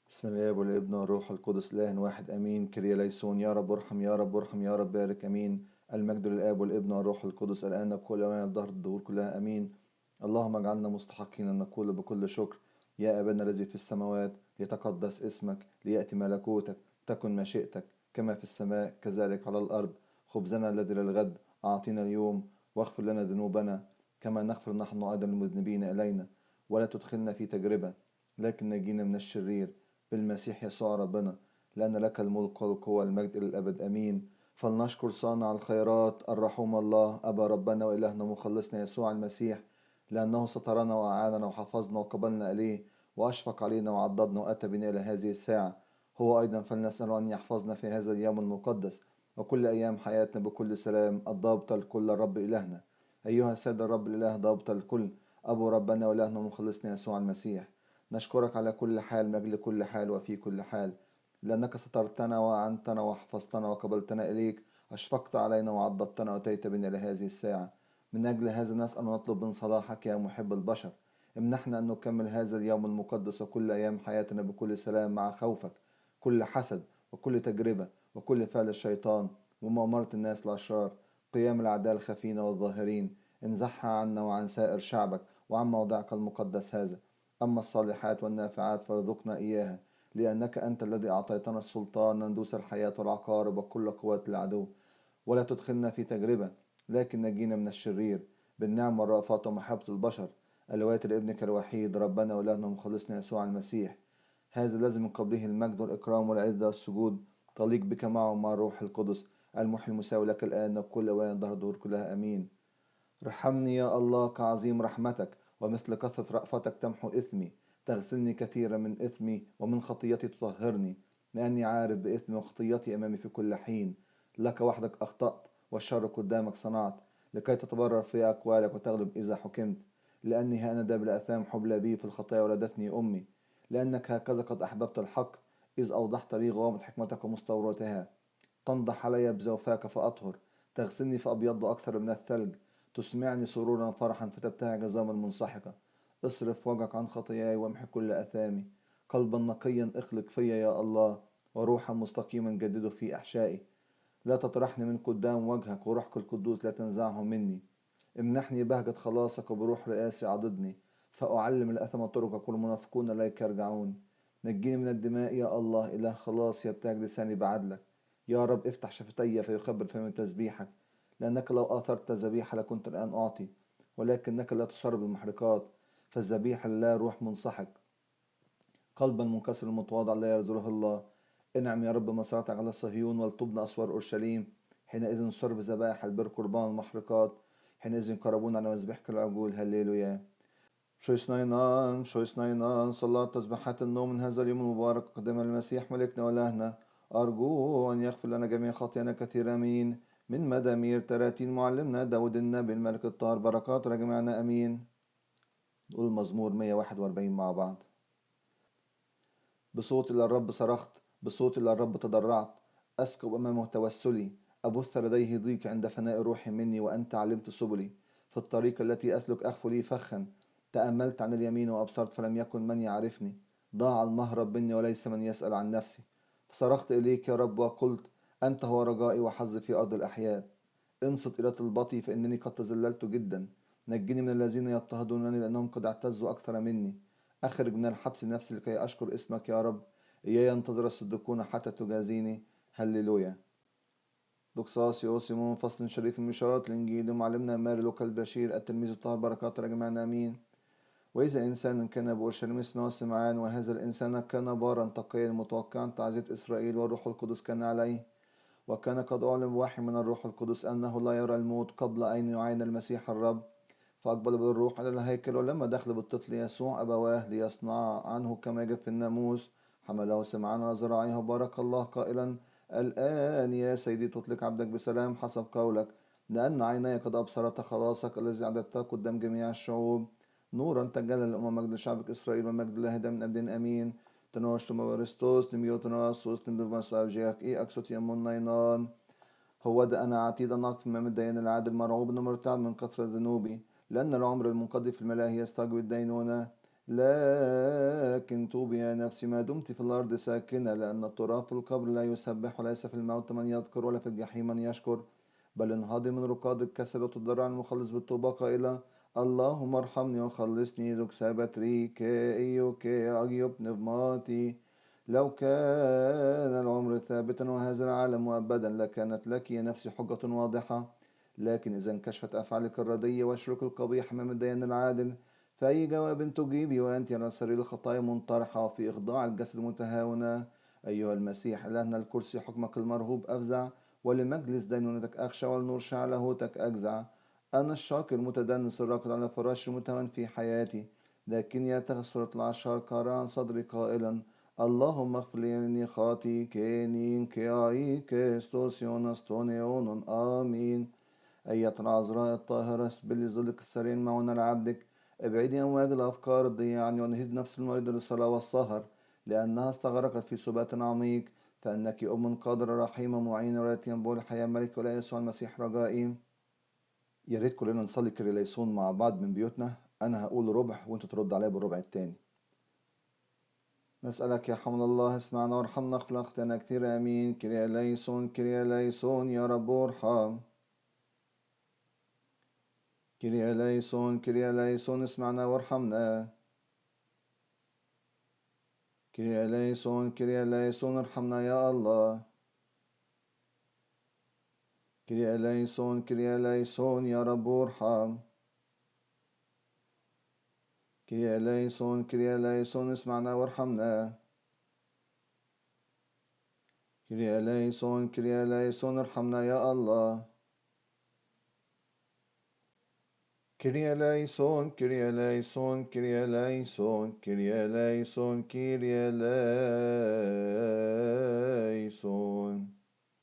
بسم الله والابن والروح القدس إله واحد أمين كريا ليسون يا رب ارحم يا رب ارحم يا رب بارك أمين المجد للآب والابن والروح القدس الآن كل أوان الظهر الدهور كلها أمين اللهم اجعلنا مستحقين أن نقول بكل شكر يا أبانا الذي في السماوات ليتقدس اسمك ليأتي ملكوتك تكن مشيئتك كما في السماء كذلك على الأرض خبزنا الذي للغد أعطينا اليوم واغفر لنا ذنوبنا كما نغفر نحن أيضا المذنبين إلينا ولا تدخلنا في تجربة لكن نجينا من الشرير بالمسيح يسوع ربنا لأن لك الملك والقوة والمجد إلى الأبد أمين فلنشكر صانع الخيرات الرحوم الله أبا ربنا وإلهنا مخلصنا يسوع المسيح لأنه سترنا وأعاننا وحفظنا وقبلنا إليه وأشفق علينا وعضدنا وأتى بنا إلى هذه الساعة هو أيضا فلنسأله أن يحفظنا في هذا اليوم المقدس وكل أيام حياتنا بكل سلام الضابط الكل الرب إلهنا أيها السيد الرب الإله ضابط الكل أبو ربنا وإلهنا مخلصنا يسوع المسيح نشكرك على كل حال من أجل كل حال وفي كل حال لأنك سترتنا وأعنتنا وحفظتنا وقبلتنا إليك أشفقت علينا وعضدتنا وأتيت بنا إلى هذه الساعة من أجل هذا نسأل ونطلب من صلاحك يا محب البشر امنحنا أن نكمل هذا اليوم المقدس وكل أيام حياتنا بكل سلام مع خوفك كل حسد وكل تجربة وكل فعل الشيطان ومؤامرة الناس الأشرار قيام الأعداء الخفين والظاهرين انزحها عنا وعن سائر شعبك وعن موضعك المقدس هذا أما الصالحات والنافعات فارزقنا إياها لأنك أنت الذي أعطيتنا السلطان أن ندوس الحياة والعقارب وكل قوات العدو ولا تدخلنا في تجربة لكن نجينا من الشرير بالنعم والرأفات ومحبة البشر الوات لابنك الوحيد ربنا وإلهنا مخلصنا يسوع المسيح هذا الذي من قبله المجد والإكرام والعزة والسجود تليق بك معه مع الروح القدس المحي المساوي لك الآن وكل أوان ظهر دور كلها أمين رحمني يا الله كعظيم رحمتك ومثل كثرة رأفتك تمحو إثمي تغسلني كثيرا من إثمي ومن خطيتي تطهرني لأني عارف بإثمي وخطيتي أمامي في كل حين لك وحدك أخطأت والشر قدامك صنعت لكي تتبرر في أقوالك وتغلب إذا حكمت لأني أنا داب الأثام حبلى بي في الخطايا ولدتني أمي لأنك هكذا قد أحببت الحق إذ أوضحت لي غامض حكمتك ومستوراتها تنضح علي بزوفاك فأطهر تغسلني فأبيض أكثر من الثلج تسمعني سرورا فرحا فتبتهج جزاما منسحقة اصرف وجهك عن خطاياي وامحي كل أثامي قلبا نقيا اخلق فيا يا الله وروحا مستقيما جدده في أحشائي لا تطرحني من قدام وجهك وروحك القدوس لا تنزعه مني امنحني بهجة خلاصك وبروح رئاسي عضدني فأعلم الأثم طرقك والمنافقون إليك يرجعون نجيني من الدماء يا الله إله خلاص يبتاج لساني بعدلك يا رب افتح شفتي فيخبر فم تسبيحك لأنك لو آثرت الذبيحة لكنت الآن أعطي ولكنك لا تشرب المحرقات فالذبيحة لا روح منسحق قلبا منكسر المتواضع لا يرزله الله انعم يا رب مسارتك على صهيون ولتبنى أسوار أورشليم حينئذ شرب ذبائح البر قربان المحرقات حينئذ قربون على مذبحك العجول هللويا شو سنينان شو سنينان صلاة تسبحات النوم من هذا اليوم المبارك قدم المسيح ملكنا ولهنا أرجو أن يغفر لنا جميع خطايانا كثير أمين من مدامير تراتين معلمنا داود النبي الملك الطاهر بركات رجمعنا أمين نقول مزمور 141 مع بعض بصوت إلى الرب صرخت بصوت إلى الرب تضرعت أسكب أمامه توسلي أبث لديه ضيق عند فناء روحي مني وأنت علمت سبلي في الطريق التي أسلك أخفو لي فخا تأملت عن اليمين وأبصرت فلم يكن من يعرفني ضاع المهرب مني وليس من يسأل عن نفسي فصرخت إليك يا رب وقلت أنت هو رجائي وحظي في أرض الأحياء انصت إلى طلبتي فإنني قد تذللت جدا نجني من الذين يضطهدونني لأنهم قد اعتزوا أكثر مني أخرج من الحبس نفسي لكي أشكر اسمك يا رب إياي ينتظر الصديقون حتى تجازيني هللويا دقصاص يوسيمون فصل شريف من إشارات الإنجيل ومعلمنا ماري لوكا البشير التلميذ الطاهر بركات رجمعنا أمين وإذا إنسان كان بأورشليم اسمه سمعان وهذا الإنسان كان بارا تقيا متوقعا تعزية إسرائيل والروح القدس كان عليه وكان قد أعلم وحي من الروح القدس أنه لا يرى الموت قبل أن يعين المسيح الرب فأقبل بالروح إلى الهيكل ولما دخل بالطفل يسوع أبواه ليصنع عنه كما يجب في الناموس حمله سمعان على ذراعيه وبارك الله قائلا الآن يا سيدي تطلق عبدك بسلام حسب قولك لأن عيني قد أبصرت خلاصك الذي أعددته قدام جميع الشعوب نورا تجلى الأمم مجد شعبك إسرائيل ومجد الله من أبد أمين تنوش مغرستوس نميوتناس وسط ندفمس أبجيك إي أكسوت يمون نينان هو ده أنا عتيد نقف من الدين العادل مرعوب مرتعب من كثرة ذنوبي لأن العمر المنقضي في الملاهي يستجوب الدينونة لكن توبي يا نفسي ما دمت في الأرض ساكنة لأن التراب في القبر لا يسبح وليس في الموت من يذكر ولا في الجحيم من يشكر بل انهضي من رقاد الكسل وتضرع المخلص بالتوبة قائلة اللهم ارحمني وخلصني ذك ريكي إيوكي أجيب نظماتي لو كان العمر ثابتا وهذا العالم مؤبدا لكانت لك يا نفسي حجة واضحة لكن إذا انكشفت أفعالك الردية واشرك القبيح أمام الديان العادل فأي جواب تجيبي وأنت على سرير الخطايا منطرحة في إخضاع الجسد المتهاونة أيها المسيح لأن الكرسي حكمك المرهوب أفزع ولمجلس دينونتك أخشى والنور شع لاهوتك أجزع أنا الشاكر المتدنس الراقد على فراش المتهان في حياتي لكن يتخذ صورة العشار قارع عن صدري قائلا اللهم اغفر لي اني خاطي كينين كياي كيستوس يونستونيون آمين أية العذراء الطاهرة اسبلي ظلك السرين معنا لعبدك ابعدي أمواج الأفكار الضيعني ونهد نفس المريض للصلاة والسهر لأنها استغرقت في سبات عميق فإنك أم قادرة رحيمة معينة ولا ينبوع الحياة ملك ولا يسوع المسيح رجائي يا ريت كلنا نصلي كريليسون مع بعض من بيوتنا أنا هقول ربع وأنت ترد عليا بالربع التاني نسألك يا حمل الله اسمعنا وارحمنا اخلاقتنا كثير آمين كريا ليسون كريا ليسون يا رب ارحم كريا ليسون كريا ليسون اسمعنا وارحمنا كريا ليسون كريا ليسون ارحمنا يا الله كريا ليسون كريا ليسون يا رب ارحم كريا ليسون كريا ليسون اسمعنا وارحمنا كريا ليسون كريا ليسون ارحمنا يا الله كريا ليسون كريا ليسون كريا ليسون كريا ليسون كريا ليسون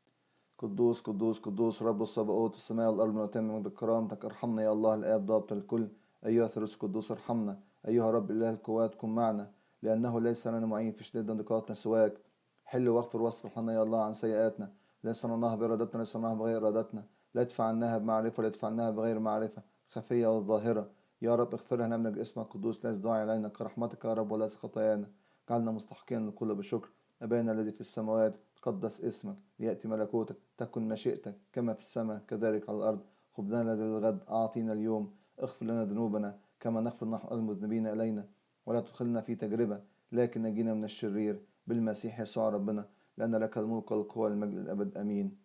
قدوس قدوس قدوس رب الصباوت السماء والأرض من بكرامتك ارحمنا يا الله الآب ضابط الكل أيها ثالوث قدوس ارحمنا أيها رب إله القوات كن معنا لأنه ليس لنا معين في شديد ضيقاتنا سواك حل واغفر واصفح لنا يا الله عن سيئاتنا لا صنعناها بإرادتنا لا صنعناها بغير إرادتنا لا ادفع عنها بمعرفة ولا ادفع عنها بغير معرفة الخفية والظاهرة يا رب اغفر لنا من اسمك القدوس لا يزدعي علينا كرحمتك يا رب ولا خطايانا جعلنا مستحقين لكل بشكر أبانا الذي في السماوات تقدس اسمك ليأتي ملكوتك تكن مشيئتك كما في السماء كذلك على الأرض خبزنا الذي للغد أعطينا اليوم اغفر لنا ذنوبنا كما نغفر نحن المذنبين إلينا ولا تدخلنا في تجربة لكن نجينا من الشرير بالمسيح يسوع ربنا لأن لك الملك والقوة والمجد الأبد أمين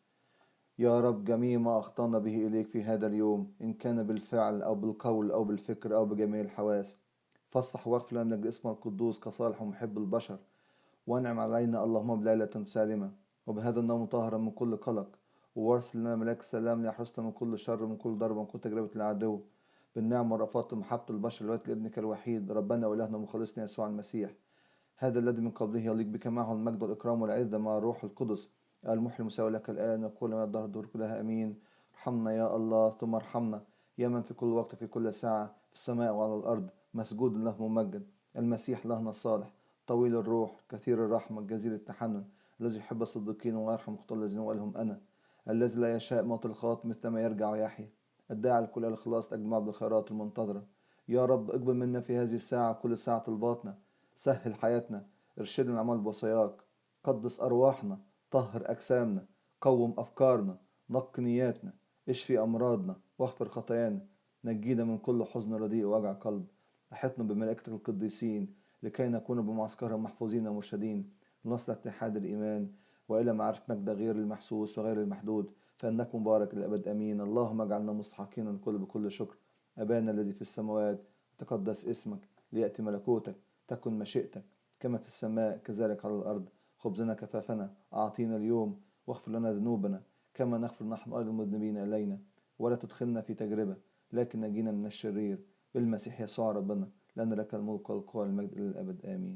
يا رب جميع ما أخطأنا به إليك في هذا اليوم إن كان بالفعل أو بالقول أو بالفكر أو بجميع الحواس فاصح واغفر لنا من اسم القدوس كصالح ومحب البشر وانعم علينا اللهم بليلة سالمة وبهذا النوم طاهرا من كل قلق وارسل لنا ملاك السلام ليحرسنا من كل شر من كل ضرب من كل تجربة العدو بالنعم والرفاق محبة البشر الوقت لابنك الوحيد ربنا وإلهنا مخلصنا يسوع المسيح هذا الذي من قبله يليق بك معه المجد والإكرام والعزة مع الروح القدس المحيي المساوي لك الآن وكل ما الدهر دور كلها أمين ارحمنا يا الله ثم ارحمنا يا من في كل وقت في كل ساعة في السماء وعلى الأرض مسجود له ممجد المسيح لهنا الصالح طويل الروح كثير الرحمة جزيل التحنن الذي يحب الصديقين ويرحم خطى الذين ولهم أنا الذي لا يشاء موت الخاط مثل ما يرجع ويحيى الداعي لكل الخلاص أجمع بالخيرات المنتظرة يا رب اقبل منا في هذه الساعة كل ساعة طلباتنا سهل حياتنا ارشدنا العمل بوصاياك قدس أرواحنا طهر أجسامنا قوم أفكارنا نق نياتنا اشفي أمراضنا واغفر خطايانا نجينا من كل حزن رديء ووجع قلب أحطنا بملائكتك القديسين لكي نكون بمعسكرهم محفوظين ومرشدين لنصل اتحاد الإيمان وإلى معرفة مجد غير المحسوس وغير المحدود فإنك مبارك للأبد أمين اللهم اجعلنا مستحقين الكل بكل شكر أبانا الذي في السماوات تقدس اسمك ليأتي ملكوتك تكن مشيئتك كما في السماء كذلك على الأرض خبزنا كفافنا أعطينا اليوم واغفر لنا ذنوبنا كما نغفر نحن أيضا المذنبين إلينا ولا تدخلنا في تجربة لكن نجينا من الشرير بالمسيح يسوع ربنا لأن لك الملك والقوة والمجد للأبد آمين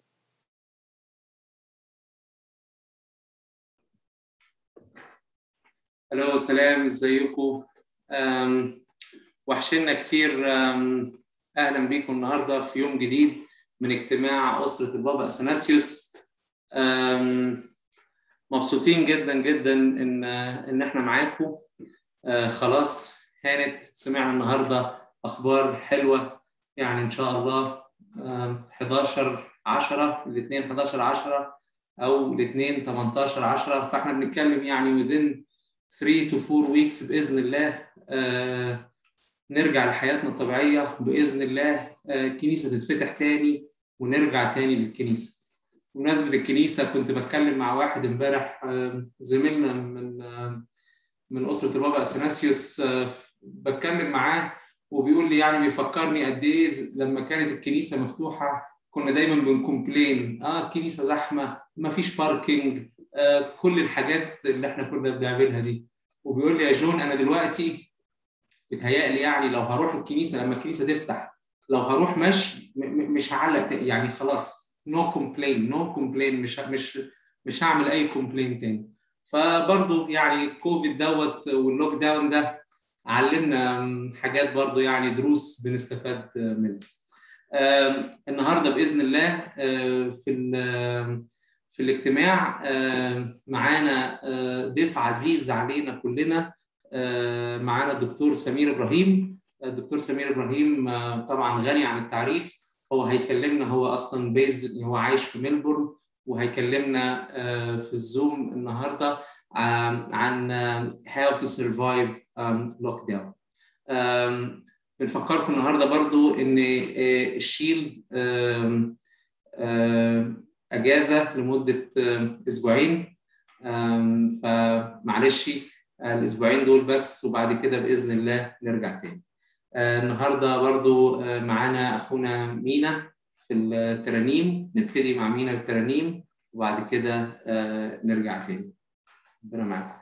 الو سلام ازيكم وحشنا كتير اهلا بيكم النهارده في يوم جديد من اجتماع اسره البابا اثناسيوس مبسوطين جدا جدا ان ان احنا معاكم خلاص هانت سمعنا النهارده اخبار حلوه يعني ان شاء الله 11 10 الاثنين 11 10 او الاثنين 18 10 فاحنا بنتكلم يعني within 3 to 4 weeks باذن الله آه نرجع لحياتنا الطبيعيه باذن الله آه الكنيسه تتفتح تاني ونرجع تاني للكنيسه. بمناسبه الكنيسه كنت بتكلم مع واحد امبارح آه زميلنا من آه من اسره البابا اثناسيوس آه بتكلم معاه وبيقول لي يعني بيفكرني قد ايه لما كانت الكنيسه مفتوحه كنا دايما بنكومبلين اه الكنيسه زحمه ما فيش باركينج آه كل الحاجات اللي احنا كنا بنعملها دي وبيقول لي يا جون انا دلوقتي بتهيألي يعني لو هروح الكنيسه لما الكنيسه تفتح لو هروح مشي مش هعلق يعني خلاص نو كومبلين نو كومبلين مش مش مش هعمل اي كومبلين تاني فبرضه يعني كوفيد دوت واللوك داون ده علمنا حاجات برضه يعني دروس بنستفاد منها. النهارده باذن الله في في الاجتماع معانا ضيف عزيز علينا كلنا معانا الدكتور سمير ابراهيم الدكتور سمير ابراهيم طبعا غني عن التعريف هو هيكلمنا هو اصلا بيزد هو عايش في ملبورن وهيكلمنا في الزوم النهارده عن how to survive لوك داون بنفكركم النهارده برضو ان الشيلد اجازه لمده اسبوعين فمعلش الاسبوعين دول بس وبعد كده باذن الله نرجع تاني النهارده برضو معانا اخونا مينا في الترانيم نبتدي مع مينا بالترانيم وبعد كده نرجع تاني ربنا معاكم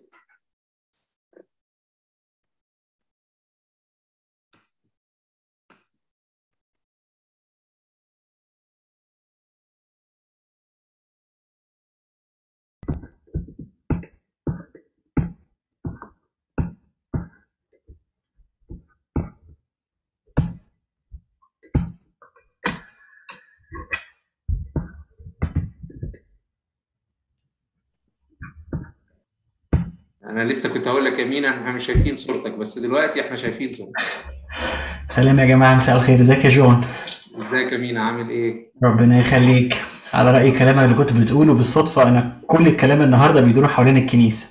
انا لسه كنت هقول لك يا مينا احنا مش شايفين صورتك بس دلوقتي احنا شايفين صورتك سلام يا جماعه مساء الخير ازيك يا جون ازيك يا مينا عامل ايه ربنا يخليك على راي كلامك اللي كنت بتقوله بالصدفه انا كل الكلام النهارده بيدور حوالين الكنيسه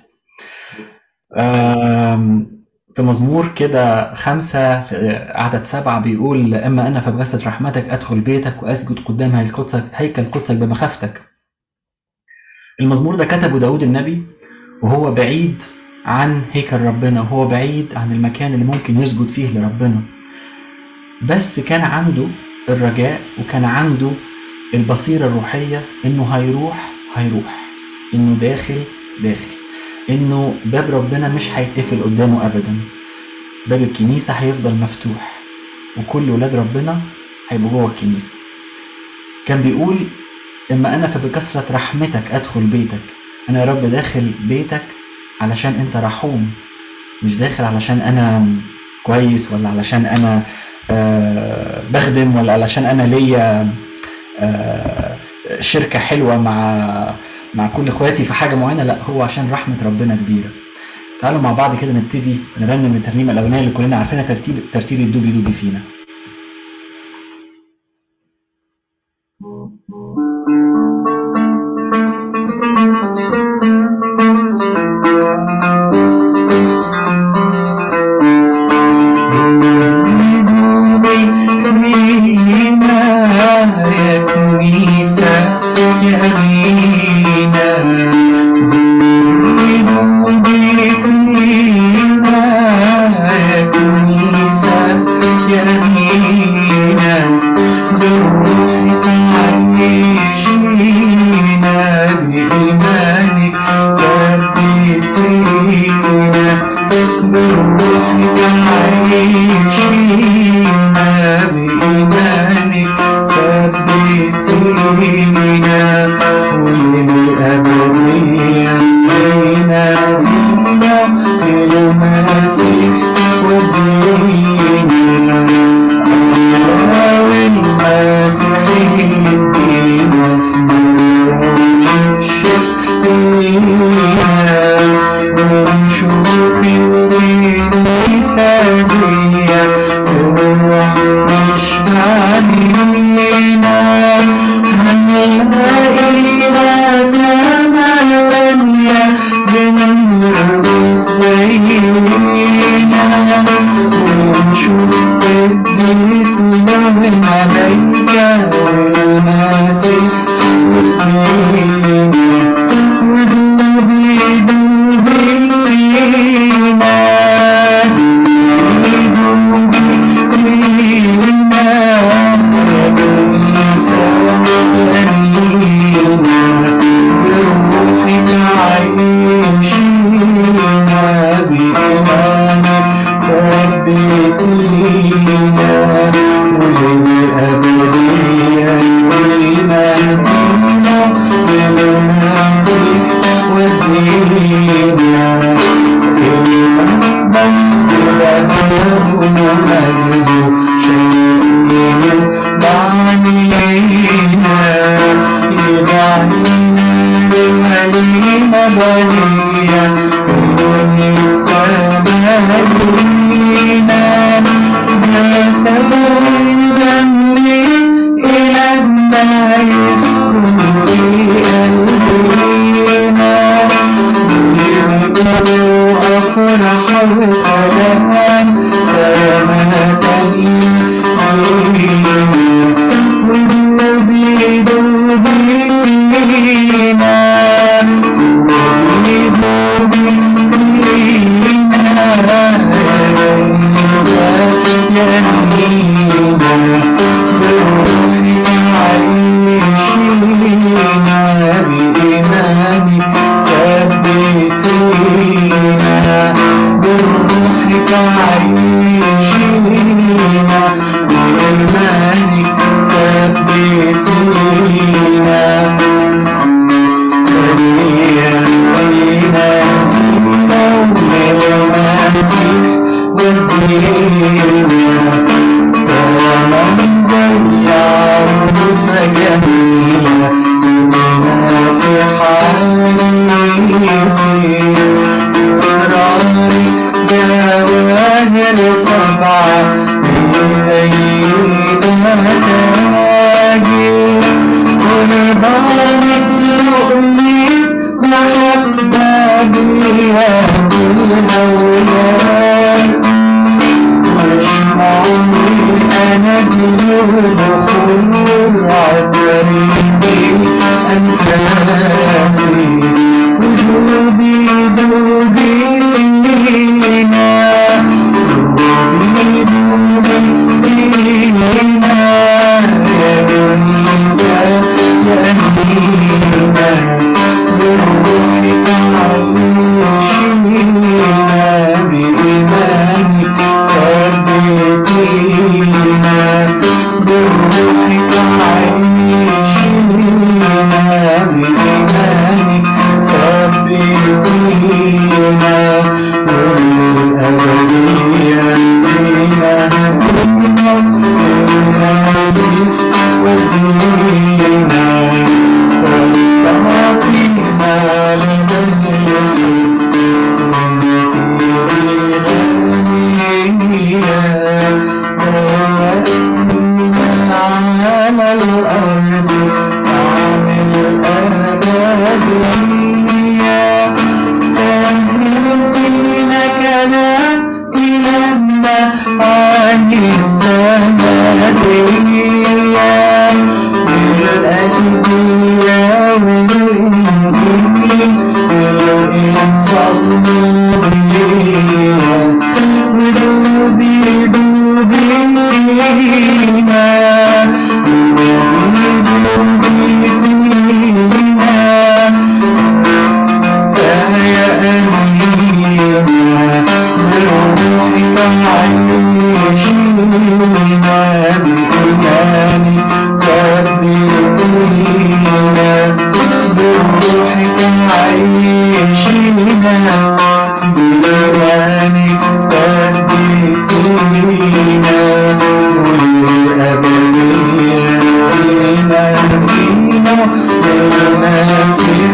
في مزمور كده خمسة في عدد سبعة بيقول أما أنا فبغسة رحمتك أدخل بيتك وأسجد قدام هيكل هيكل قدسك بمخافتك المزمور ده كتبه داود النبي وهو بعيد عن هيكل ربنا وهو بعيد عن المكان اللي ممكن يسجد فيه لربنا بس كان عنده الرجاء وكان عنده البصيرة الروحية إنه هيروح هيروح إنه داخل داخل إنه باب ربنا مش هيتقفل قدامه أبدا باب الكنيسة هيفضل مفتوح وكل ولاد ربنا هيبقوا جوه الكنيسة كان بيقول إما أنا فبكثرة رحمتك أدخل بيتك أنا يا رب داخل بيتك علشان أنت رحوم مش داخل علشان أنا كويس ولا علشان أنا آه بخدم ولا علشان أنا ليا آه شركة حلوة مع مع كل اخواتي في حاجة معينة لا هو عشان رحمة ربنا كبيرة تعالوا مع بعض كده نبتدي نرنم الترنيمة الأولانية اللي كلنا عارفينها ترتيب ترتيب الدوبي دوبي فينا Yeah. تشبع لينا هنلاقينا سما تانية بنور زينا ونشوف قديسنا والملايكة والمسيح وسطينا ودوبي دوبي فينا دوبي فينا يا كنيسة أمينة بروحك عيشينا بإيمانك ثبتينا وللأبدية مهدينا بالمسيح ودينا المسبح بذهب ومجد شيئين بعينا يدعينا لولينا بنية بدون السماء جسد دمي إلى ما يسكن في قلبنا يبدو أفرح وسلام سلامة لينا ودوبي دوبي فينا دوبي فينا يمينا بروحك عيشينا بإيمانك ثبتينا بروحك عيشينا بإيمانك ثبتينا خلينا دينا للمسيح ودينا تمام زي عروسة جميلة ناسحة يسير إقراري جواهر سبعة زي تاجر قربانك لؤلي محبة بيها بالأولاد مش معقول أنا دلوب خمر عطري في أنفاسي ودوبي دوبي فينا دوبي دوبي فينا يا كنيسة يا أمينة بروحك عيشينا بإيمانك ثبتينا بروحك عيشينا بإيمانك ثبتينا والأبدية فينا هدينا بالمسيح ودينا وتعطينا لمن يحب وانت غنية وأتينا على الأرض عن الأبدية فهمتنا كلام كلامنا عن السمادية بالأنبياء والإنجيل والإنصالية ودوبي دوبي فينا دوبي دوبي فينا سايا أمينا بروحك عيشينا بإيماني ثبتينا بروحك عيشينا بإيمانك ثبتينا والأبدية فينا دينا بالمسيح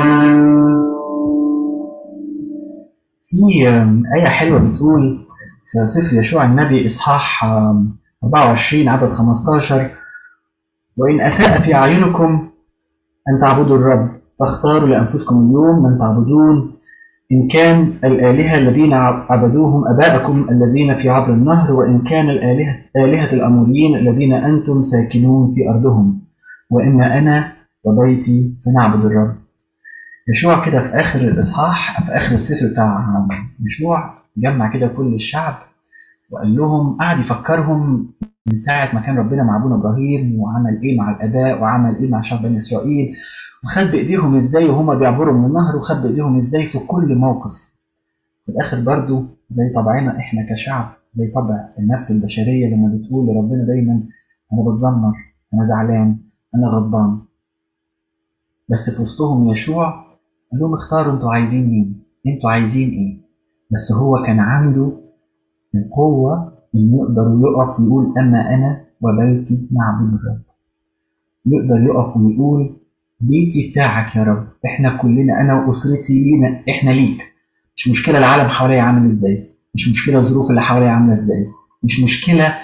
ودينا في آية حلوة بتقول في سفر يشوع النبي إصحاح 24 عدد 15 وإن أساء في أعينكم أن تعبدوا الرب فاختاروا لأنفسكم اليوم من تعبدون إن كان الآلهة الذين عبدوهم أباءكم الذين في عبر النهر وإن كان الآلهة آلهة الأموريين الذين أنتم ساكنون في أرضهم وإما أنا وبيتي فنعبد الرب يشوع كده في آخر الإصحاح في آخر السفر بتاع يشوع جمع كده كل الشعب وقال لهم قعد يفكرهم من ساعة ما كان ربنا مع أبونا إبراهيم وعمل إيه مع الآباء وعمل إيه مع شعب بني إسرائيل وخد بإيديهم إزاي وهما بيعبروا من النهر وخد بإيديهم إزاي في كل موقف في الآخر برضو زي طبعنا إحنا كشعب زي طبع النفس البشرية لما بتقول لربنا دايما أنا بتذمر أنا زعلان أنا غضبان بس في وسطهم يشوع قال لهم اختاروا انتوا عايزين مين انتوا عايزين ايه بس هو كان عنده القوة إنه يقدر يقف ويقول أما أنا وبيتي نعبد الرب يقدر يقف ويقول بيتي بتاعك يا رب احنا كلنا انا واسرتي لينا احنا ليك مش مشكله العالم حواليا عامل ازاي مش مشكله الظروف اللي حواليا عامله ازاي مش مشكله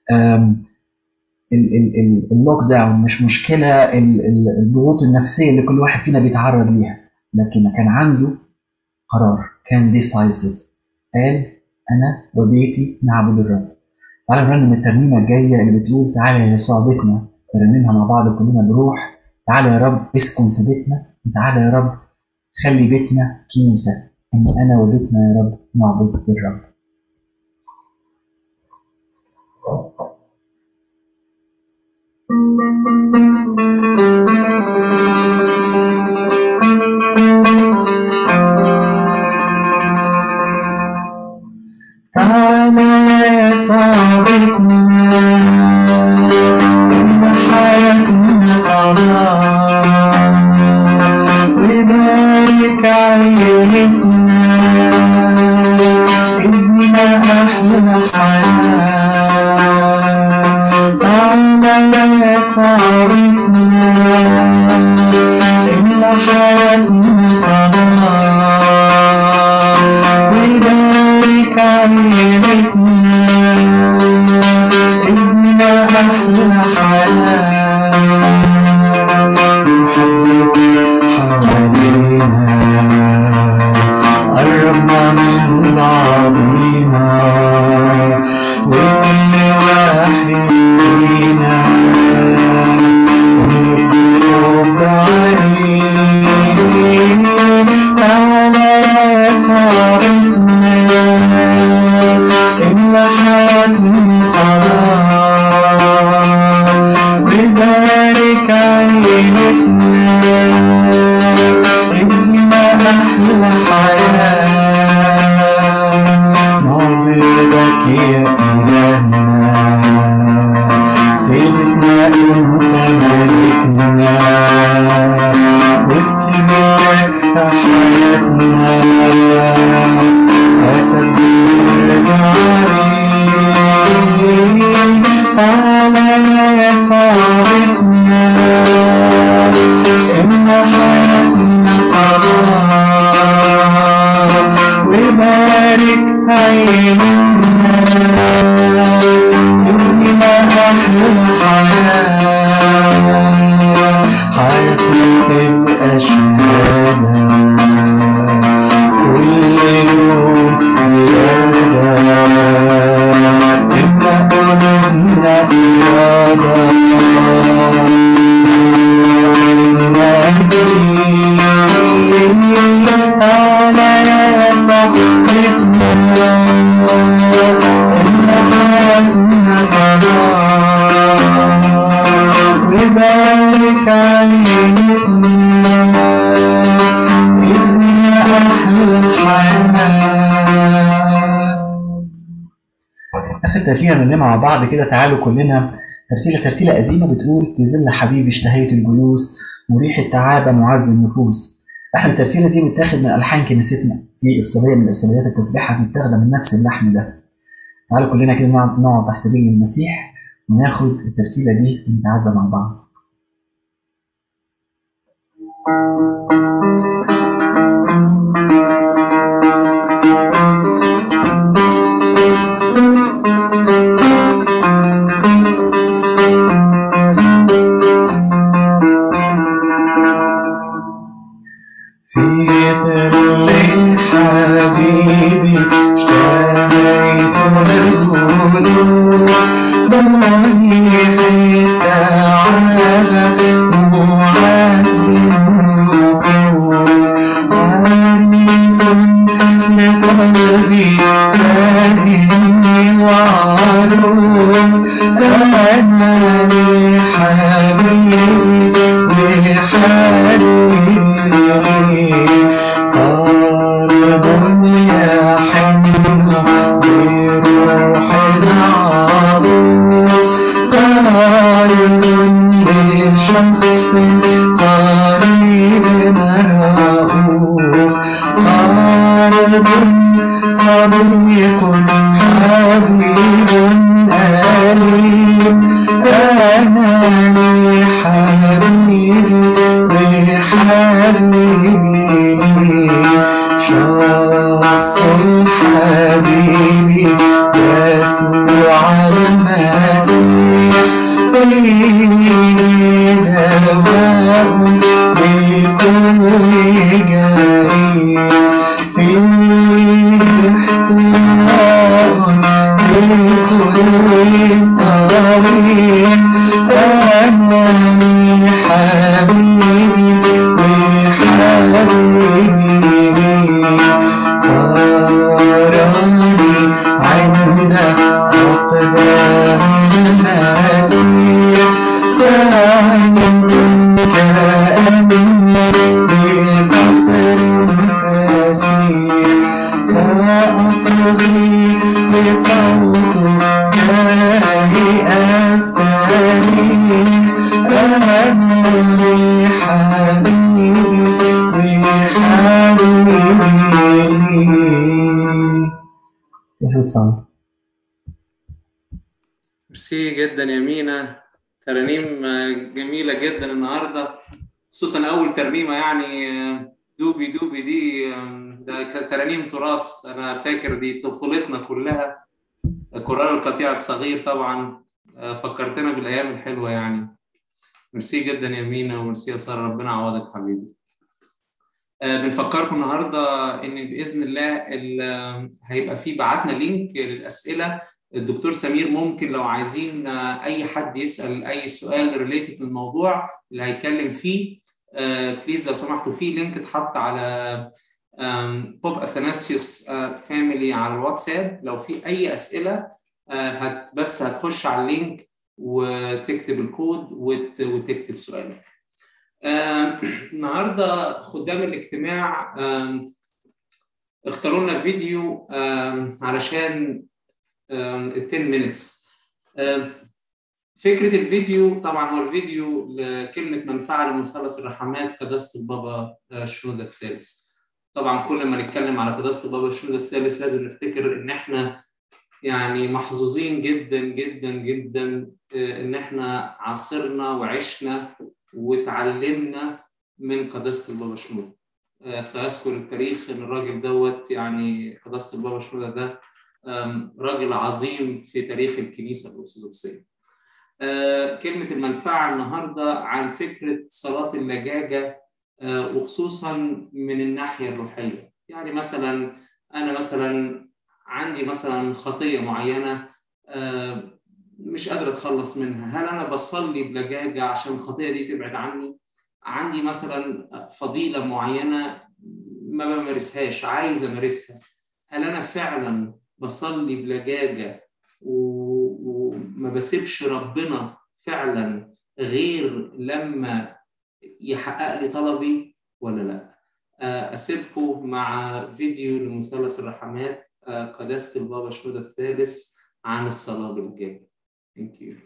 اللوك داون مش مشكله الضغوط النفسيه اللي كل واحد فينا بيتعرض ليها لكن كان عنده قرار كان ديسايسيف قال انا وبيتي نعبد الرب تعالى نرنم الترنيمه الجايه اللي بتقول تعالى يا يسوع بيتنا نرنمها مع بعض كلنا بروح تعالى يا رب اسكن في بيتنا وتعالى يا رب خلي بيتنا كنيسة إن أنا وبيتنا يا رب نعبد الرب تعالى يا صاحبنا إن حياتنا صلاة وبارك عيلتنا ادينا أحلى حياة تعالى يا صاحبنا إن حياتنا صلاة وبارك عيلتنا ادينا أحلى حياة محبك حوالينا قربنا من بعضينا وكل واحد فينا نرد عليه تعالى يا صاحبنا إن حياتنا صلاة وبارك عيلتنا ادينا أحلى حياة نعبدك يا إلهنا في بيتنا أنت ملكنا وفي كلمتك في حياتنا أساس بالجاري تعالى يا صاحبنا إن حياتنا صلاة وبارك عيننا ادينا أحلى حياة حياتنا تبقى شهادة كل يوم زيادة تبقى قلوبنا إرادة تعالى يا صاحبنا إن حياتنا صلاة وبارك عينتنا ادينا أحلى حياة آخر ترتيلة نرنمها مع بعض كده تعالوا كلنا ترتيلة ترتيلة قديمة بتقول في ظل حبيبي اشتهيت الجلوس مريح التعابة معز النفوس احنا الترتيلة دي متاخد من ألحان كنيستنا في إفصالية من إفصاليات التسبيحة متاخدة من نفس اللحن ده تعالوا كلنا كده نقعد نقعد تحت رجل المسيح وناخد الترتيلة دي ونتعزى مع بعض القدوس أناني حبيبي وحبيبي قلب يحن بروح العظيم قلب لشخص قريب رؤوف قلب صديق حبيب أليم أناني حبيبي وحبيبي شخص الحبيب يسوع المسيح فيه دواء لكل جريح فيه احتياء لكل طريق أنني حبيبي وحبيبي تراني عند أقدام المسيح سألتك أني بقصر فسيح فأصغي بصوت جاهي أستريح أنني حبيبي وحبيبي يفوت صامت ميرسي جدا يا مينا ترانيم آه، جميلة جدا النهاردة خصوصا أول ترنيمة يعني آه، دوبي دوبي دي آه، ده ك- ترانيم تراث أنا فاكر دي طفولتنا كلها القرآن القطيع الصغير طبعا آه، فكرتنا بالأيام الحلوة يعني ميرسي جدا يا مينا وميرسي يا سارة ربنا يعوضك حبيبي آه، بنفكركم النهارده ان باذن الله ال- هيبقى في بعتنا لينك للاسئله الدكتور سمير ممكن لو عايزين آه، اي حد يسال اي سؤال ريليتد للموضوع اللي هيتكلم فيه بليز لو سمحتوا في لينك اتحط على بوب اثناسيوس فاميلي على الواتساب لو في اي اسئله آه، هت بس هتخش على اللينك وتكتب الكود وت- وتكتب سؤالك. آه، النهارده خدام الاجتماع آم، اختاروا لنا فيديو آم، علشان آم، ال 10 minutes آم، فكرة الفيديو طبعا هو الفيديو لكلمة منفعة لمثلث الرحمات قداسة البابا آه، شنودة الثالث طبعا كل ما نتكلم على قداسة البابا شنودة الثالث لازم نفتكر ان احنا يعني محظوظين جدا جدا جدا آه، ان احنا عاصرنا وعشنا وتعلمنا من قداسة البابا شنودة آه، سأذكر التاريخ ان الراجل دوت يعني قداسة البابا شنودة ده آم، راجل عظيم في تاريخ الكنيسة الأرثوذكسية. آه، كلمة المنفعة النهاردة عن فكرة صلاة اللجاجة آه، وخصوصا من الناحية الروحية يعني مثلا أنا مثلا عندي مثلا خطية معينة آه، مش قادر أتخلص منها هل أنا بصلي بلجاجة عشان الخطية دي تبعد عني عندي مثلا فضيلة معينة ما بمارسهاش عايز أمارسها هل أنا فعلا بصلي بلجاجة و- وما بسيبش ربنا فعلا غير لما يحقق لي طلبي ولا لا آه، أسيبكم مع فيديو لمثلث الرحمات آه، قداسة البابا شنودة الثالث عن الصلاة بالجاج Thank you.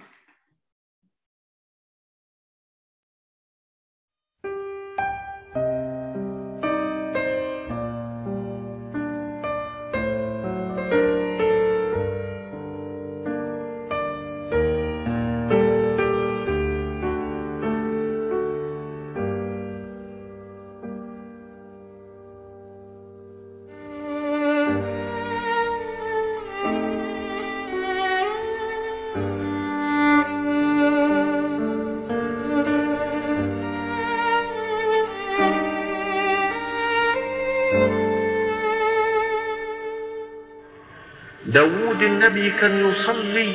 داود النبي كان يصلي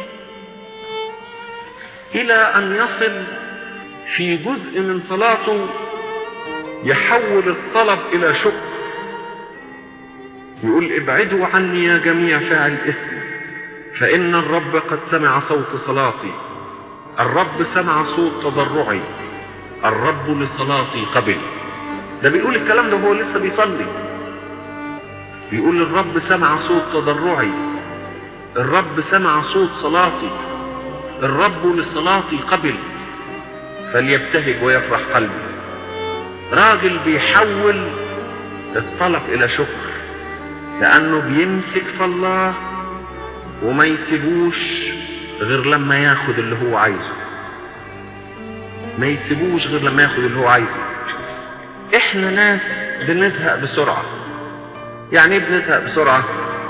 إلى أن يصل في جزء من صلاته يحول الطلب إلى شكر يقول ابعدوا عني يا جميع فاعل اسم فإن الرب قد سمع صوت صلاتي الرب سمع صوت تضرعي الرب لصلاتي قبل ده بيقول الكلام ده وهو لسه بيصلي بيقول الرب سمع صوت تضرعي الرب سمع صوت صلاتي الرب لصلاتي قبل فليبتهج ويفرح قلبي راجل بيحول الطلب الى شكر لانه بيمسك في الله وما يسيبوش غير لما ياخد اللي هو عايزه ما يسيبوش غير لما ياخد اللي هو عايزه احنا ناس بنزهق بسرعة يعني ايه بنزهق بسرعة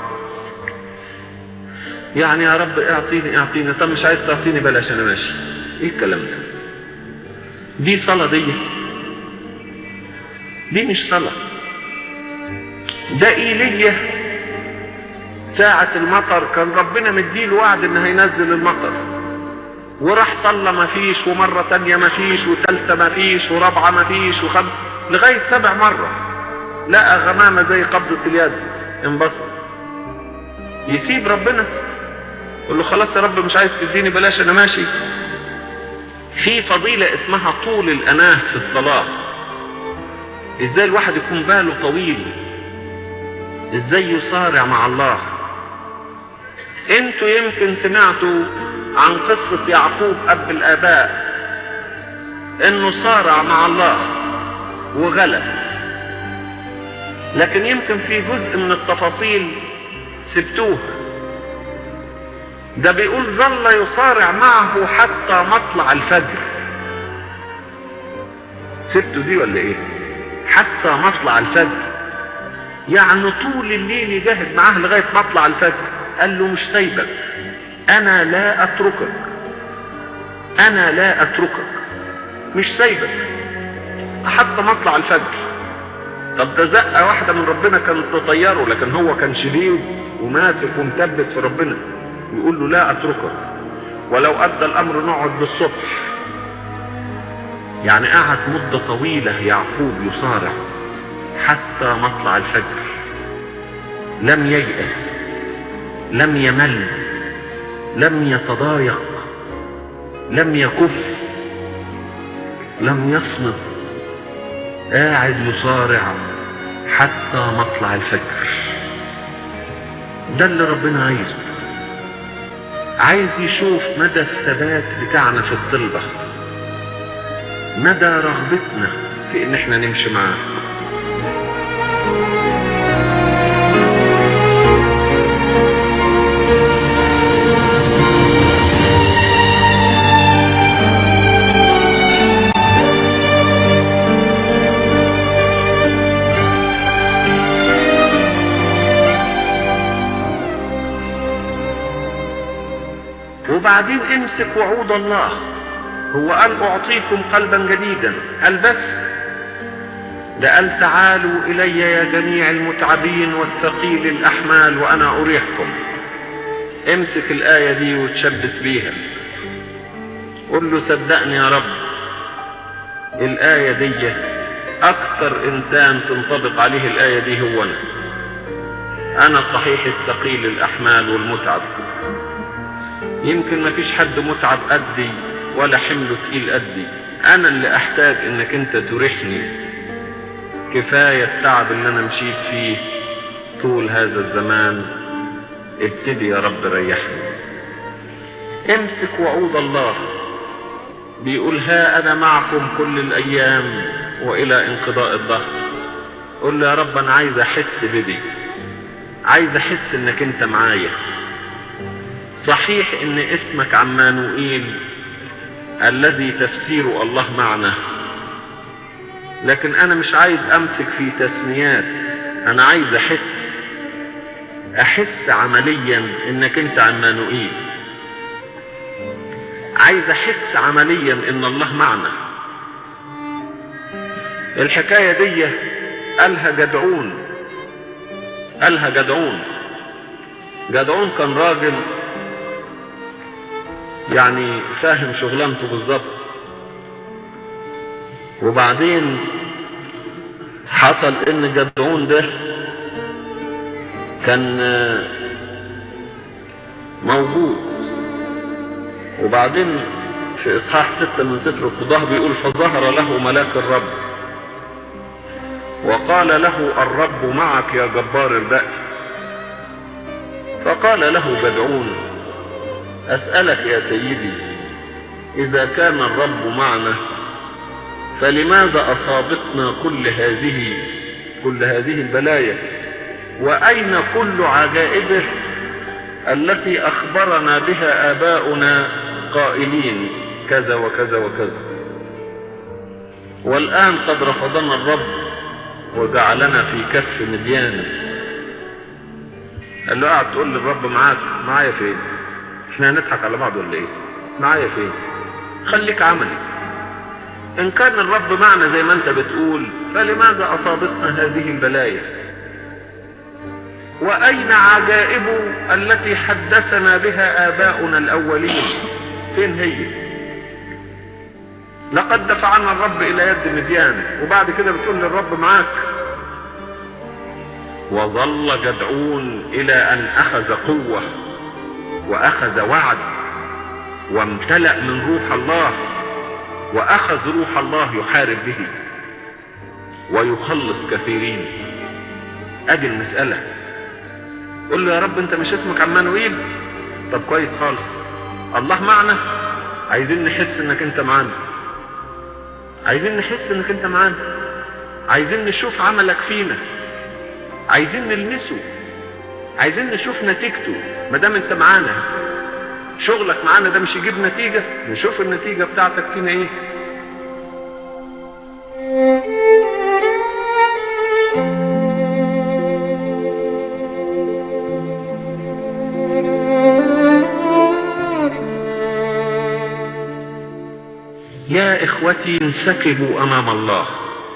يعني يا رب اعطيني اعطيني طب مش عايز تعطيني بلاش انا ماشي ايه الكلام ده دي صلاة دي دي مش صلاة ده ايليا ساعة المطر كان ربنا مديله وعد ان هينزل المطر وراح صلى ما فيش ومرة تانية ما فيش وتالتة ما فيش ورابعة ما فيش وخمسة لغاية سبع مرة لقى غمامة زي قبضة اليد انبسط يسيب ربنا يقول له خلاص يا رب مش عايز تديني بلاش انا ماشي في فضيلة اسمها طول الأناه في الصلاة ازاي الواحد يكون باله طويل ازاي يصارع مع الله انتوا يمكن سمعتوا عن قصة يعقوب أب الآباء انه صارع مع الله وغلب لكن يمكن في جزء من التفاصيل سبتوه ده بيقول ظل يصارع معه حتى مطلع الفجر سبته دي ولا ايه حتى مطلع الفجر يعني طول الليل يجاهد معاه لغاية مطلع الفجر قال له مش سايبك انا لا اتركك انا لا اتركك مش سايبك حتى مطلع الفجر طب ده زقه واحده من ربنا كانت تطيره لكن هو كان شديد وماسك ومثبت في ربنا يقول له لا اتركك ولو ادى الامر نقعد للصبح يعني قعد مده طويله يعقوب يصارع حتى مطلع الفجر لم ييأس لم يمل لم يتضايق لم يكف لم يصمت قاعد يصارع حتى مطلع الفجر ده اللي ربنا عايزه عايز يشوف مدى الثبات بتاعنا في الطلبة مدى رغبتنا في ان احنا نمشي معاه وبعدين امسك وعود الله هو قال اعطيكم قلبا جديدا قال بس ده قال تعالوا الي يا جميع المتعبين والثقيل الاحمال وانا اريحكم امسك الايه دي وتشبث بيها قل له صدقني يا رب الايه دي اكثر انسان تنطبق عليه الايه دي هو انا انا صحيح الثقيل الاحمال والمتعب يمكن ما فيش حد متعب قدي ولا حمله تقيل قدي انا اللي احتاج انك انت تريحني كفاية التعب اللي انا مشيت فيه طول هذا الزمان ابتدي يا رب ريحني امسك وعود الله بيقول ها انا معكم كل الايام والى انقضاء الظهر قل له يا رب انا عايز احس بدي عايز احس انك انت معايا صحيح ان اسمك عمانوئيل الذي تفسير الله معنا لكن انا مش عايز امسك في تسميات انا عايز احس احس عمليا انك انت عمانوئيل عايز احس عمليا ان الله معنا الحكايه دي قالها جدعون قالها جدعون جدعون كان راجل يعني فاهم شغلانته بالظبط وبعدين حصل ان جدعون ده كان موجود وبعدين في إصحاح ستة من سفر القضاة بيقول فظهر له ملاك الرب وقال له الرب معك يا جبار البأس فقال له بدعون أسألك يا سيدي إذا كان الرب معنا فلماذا أصابتنا كل هذه كل هذه البلايا وأين كل عجائبه التي أخبرنا بها آباؤنا قائلين كذا وكذا وكذا والآن قد رفضنا الرب وجعلنا في كف مديان قال له قاعد تقول للرب معاك معايا فين احنا هنضحك على بعض ولا ايه معايا فين خليك عملي ان كان الرب معنا زي ما انت بتقول فلماذا اصابتنا هذه البلايا واين عجائبه التي حدثنا بها اباؤنا الاولين فين هي لقد دفعنا الرب الى يد مديان وبعد كده بتقول للرب معاك وظل جدعون الى ان اخذ قوه واخذ وعد وامتلأ من روح الله واخذ روح الله يحارب به ويخلص كثيرين ادي المسألة قل له يا رب انت مش اسمك عمانويل طب كويس خالص الله معنا عايزين نحس انك انت معانا عايزين نحس انك انت معانا عايزين نشوف عملك فينا عايزين نلمسه عايزين نشوف نتيجته ما دام انت معانا شغلك معانا ده مش يجيب نتيجة نشوف النتيجة بتاعتك فينا ايه يا اخوتي انسكبوا امام الله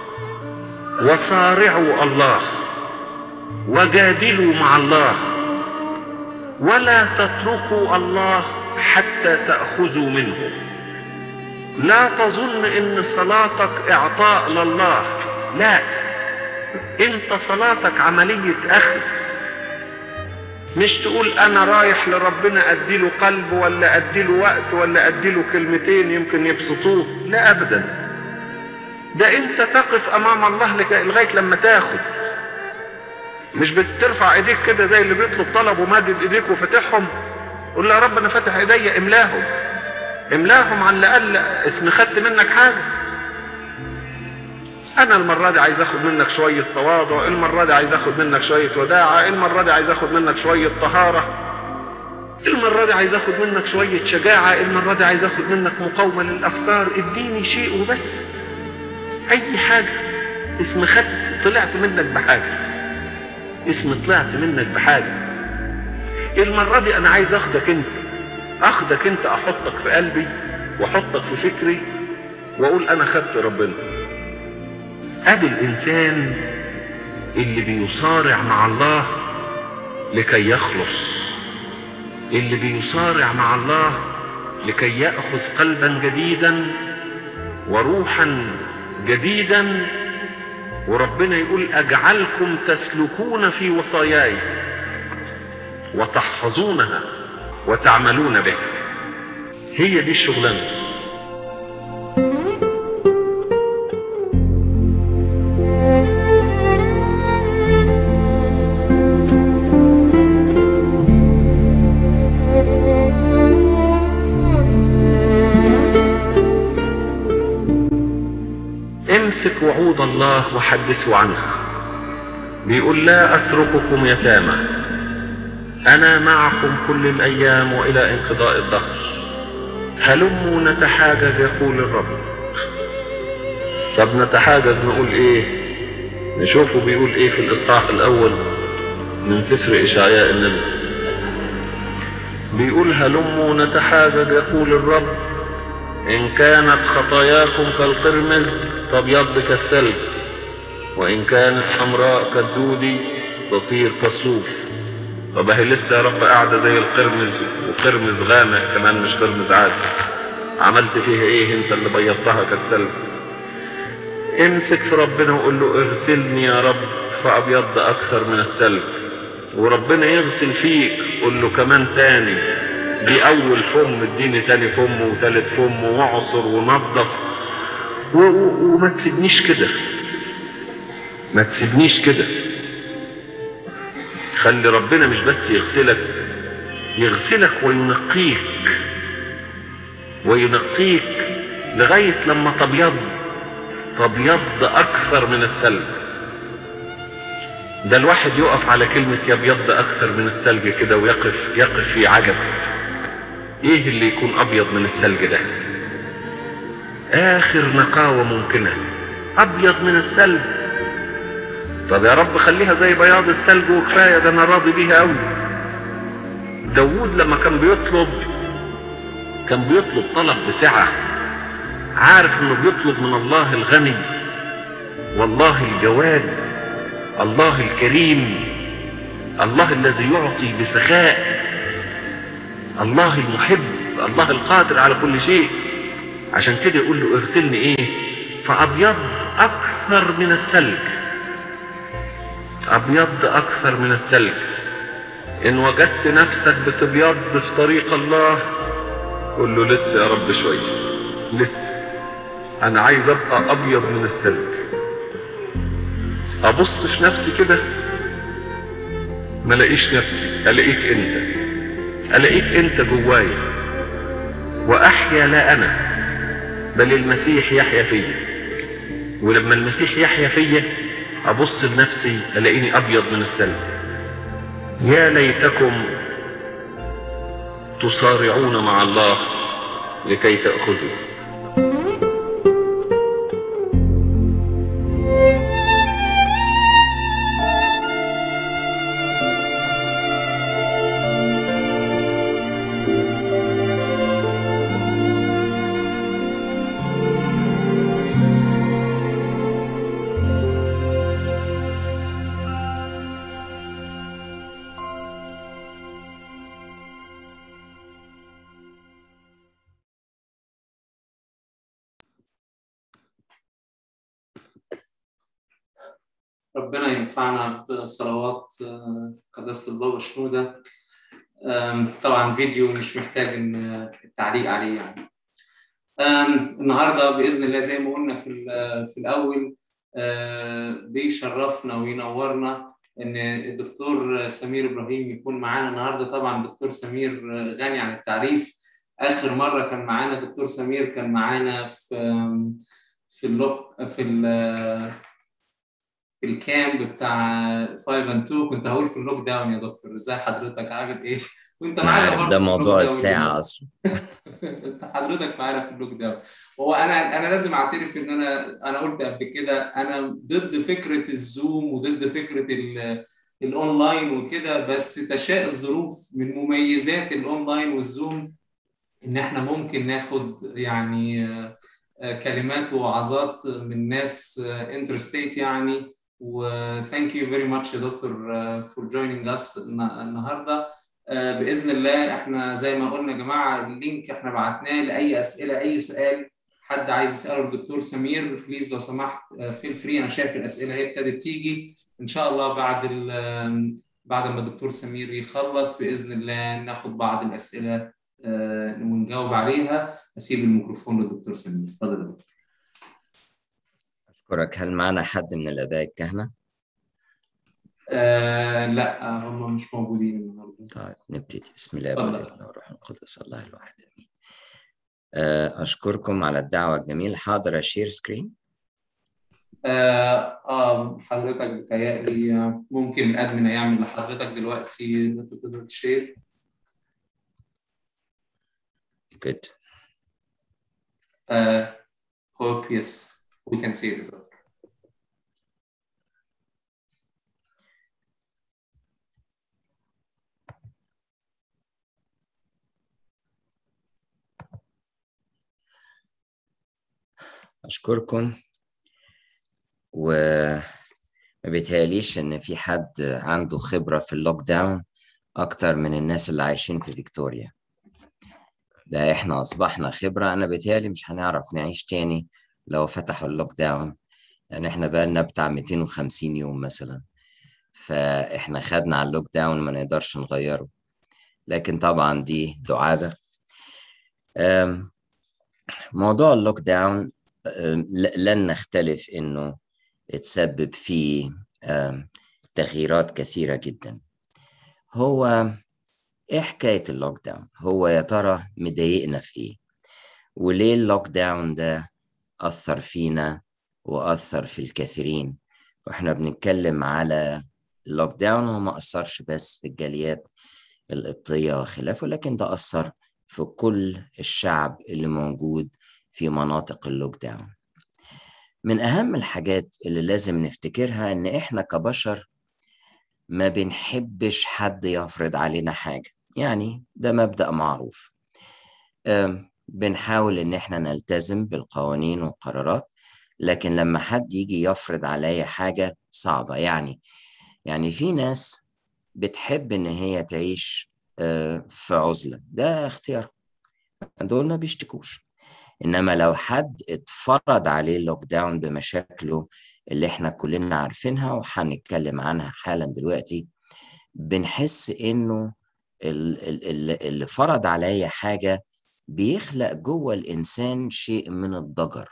وصارعوا الله وجادلوا مع الله ولا تتركوا الله حتى تأخذوا منه لا تظن ان صلاتك اعطاء لله لا انت صلاتك عملية اخذ مش تقول انا رايح لربنا اديله قلب ولا اديله وقت ولا اديله كلمتين يمكن يبسطوه لا ابدا ده انت تقف امام الله لغاية لما تاخد مش بترفع ايديك كده زي اللي بيطلب طلب ومادد ايديك وفاتحهم قول له يا رب انا فاتح ايديا املاهم املاهم على الاقل اسم خدت منك حاجه انا المره دي عايز اخد منك شويه تواضع المره دي عايز اخد منك شويه وداعه المره دي عايز اخد منك شويه طهاره المره دي عايز اخد منك شويه شجاعه المره دي عايز اخد منك مقاومه للافكار اديني شيء وبس اي حاجه اسم خدت طلعت منك بحاجه اسم طلعت منك بحاجة المرة دي انا عايز اخدك انت اخدك انت احطك في قلبي واحطك في فكري واقول انا خدت ربنا ادي الانسان اللي بيصارع مع الله لكي يخلص اللي بيصارع مع الله لكي ياخذ قلبا جديدا وروحا جديدا وربنا يقول اجعلكم تسلكون في وصاياي وتحفظونها وتعملون بها هي دي الشغلانه امسك وعود الله وحدثوا عنها بيقول لا اترككم يتامى انا معكم كل الايام والى انقضاء الدهر هلموا نتحاجج يقول الرب طب نتحاجج نقول ايه نشوفه بيقول ايه في الاصحاح الاول من سفر اشعياء النبي بيقول هلموا نتحاجج يقول الرب إن كانت خطاياكم كالقرمز فابيض كالثلج وإن كانت حمراء كالدودي تصير كالصوف طب اهي لسه يا رب قاعدة زي القرمز وقرمز غامق كمان مش قرمز عادي عملت فيها ايه انت اللي بيضتها كالثلج امسك في ربنا وقول له اغسلني يا رب فابيض اكثر من الثلج وربنا يغسل فيك قول له كمان تاني دي اول فم اديني تاني فم وتالت فم واعصر ونظف و- و- وما تسيبنيش كده ما تسيبنيش كده خلي ربنا مش بس يغسلك يغسلك وينقيك وينقيك لغاية لما تبيض تبيض أكثر من الثلج ده الواحد يقف على كلمة يبيض أكثر من الثلج كده ويقف يقف في عجب إيه اللي يكون أبيض من الثلج ده آخر نقاوة ممكنة أبيض من الثلج طب يا رب خليها زي بياض الثلج وكفاية ده أنا راضي بيها أوي داوود لما كان بيطلب كان بيطلب طلب بسعة عارف انه بيطلب من الله الغني والله الجواد الله الكريم الله الذي يعطي بسخاء الله المحب الله القادر على كل شيء عشان كده يقول له ارسلني ايه فابيض اكثر من الثلج ابيض اكثر من الثلج ان وجدت نفسك بتبيض في طريق الله قول له لسه يا رب شويه لسه انا عايز ابقى ابيض من الثلج ابص في نفسي كده ما الاقيش نفسي الاقيك انت الاقيك انت جوايا واحيا لا انا بل المسيح يحيا فيا ولما المسيح يحيا فيا ابص لنفسي الاقيني ابيض من الثلج يا ليتكم تصارعون مع الله لكي تاخذوا ربنا ينفعنا بصلوات آه، قداسة البابا شنودة آم، طبعا فيديو مش محتاج إن- التعليق عليه يعني آم، النهارده باذن الله زي ما قلنا في ال- في الاول آه، بيشرفنا وينورنا ان الدكتور سمير ابراهيم يكون معانا النهارده طبعا الدكتور سمير غني عن التعريف اخر مره كان معانا دكتور سمير كان معانا في في اللوك في ال- في الكامب بتاع 5 and 2 كنت هقول في اللوك داون يا دكتور ازاي حضرتك عامل ايه وانت معانا عارف برضه ده في اللوك موضوع داون. الساعة أصلا انت حضرتك معانا في اللوك داون هو انا انا لازم اعترف ان انا انا قلت قبل كده انا ضد فكره الزوم وضد فكره ال- الاونلاين وكده بس تشاء الظروف من مميزات الاونلاين والزوم ان احنا ممكن ناخد يعني آه، آه، كلمات ووعظات من ناس انترستيت يعني و thank you very much يا دكتور آه، for joining us النا- النهارده آه، باذن الله احنا زي ما قلنا يا جماعه اللينك احنا بعتناه لاي اسئله اي سؤال حد عايز يساله الدكتور سمير بليز لو سمحت فيل فري انا شايف الاسئله هي ابتدت تيجي ان شاء الله بعد ال- بعد ما الدكتور سمير يخلص باذن الله ناخد بعض الاسئله آه، ونجاوب عليها اسيب الميكروفون للدكتور سمير اتفضل يا دكتور أشكرك هل معنا حد من الآباء الكهنة؟ آه لا هم مش موجودين النهارده طيب نبتدي بسم الله اتفضل. والابن والروح القدس الله الواحد آمين آه، أشكركم على الدعوة الجميلة حاضر أشير سكرين آه, اه حضرتك بتهيألي آه، ممكن الادمن يعمل لحضرتك دلوقتي إن انت تقدر تشير good uh, hope yes we can see it أشكركم وما بيتهيأليش إن في حد عنده خبرة في اللوك داون أكتر من الناس اللي عايشين في فيكتوريا ده إحنا أصبحنا خبرة أنا بيتهيألي مش هنعرف نعيش تاني لو فتحوا اللوك داون يعني إحنا بقالنا بتاع 250 يوم مثلا فاحنا خدنا على اللوك داون ما نقدرش نغيره لكن طبعا دي دعابة أم، موضوع اللوك داون أم، ل- لن نختلف انه تسبب فيه أم، تغييرات كثيرة جدا هو ايه حكاية اللوك داون هو يا ترى مضايقنا في ايه وليه اللوك داون ده أثر فينا وأثر في الكثيرين واحنا بنتكلم على اللوك داون هو ما أثرش بس في الجاليات القبطية وخلافه لكن ده أثر في كل الشعب اللي موجود في مناطق اللوك داون من أهم الحاجات اللي لازم نفتكرها إن إحنا كبشر ما بنحبش حد يفرض علينا حاجة يعني ده مبدأ معروف أم، بنحاول إن إحنا نلتزم بالقوانين والقرارات لكن لما حد يجي يفرض عليا حاجة صعبة يعني يعني في ناس بتحب إن هي تعيش آه، في عزلة ده اختيار دول ما بيشتكوش إنما لو حد اتفرض عليه اللوك داون بمشاكله اللي إحنا كلنا عارفينها وهنتكلم عنها حالا دلوقتي بنحس إنه ال- ال- ال- اللي فرض عليا حاجة بيخلق جوه الإنسان شيء من الضجر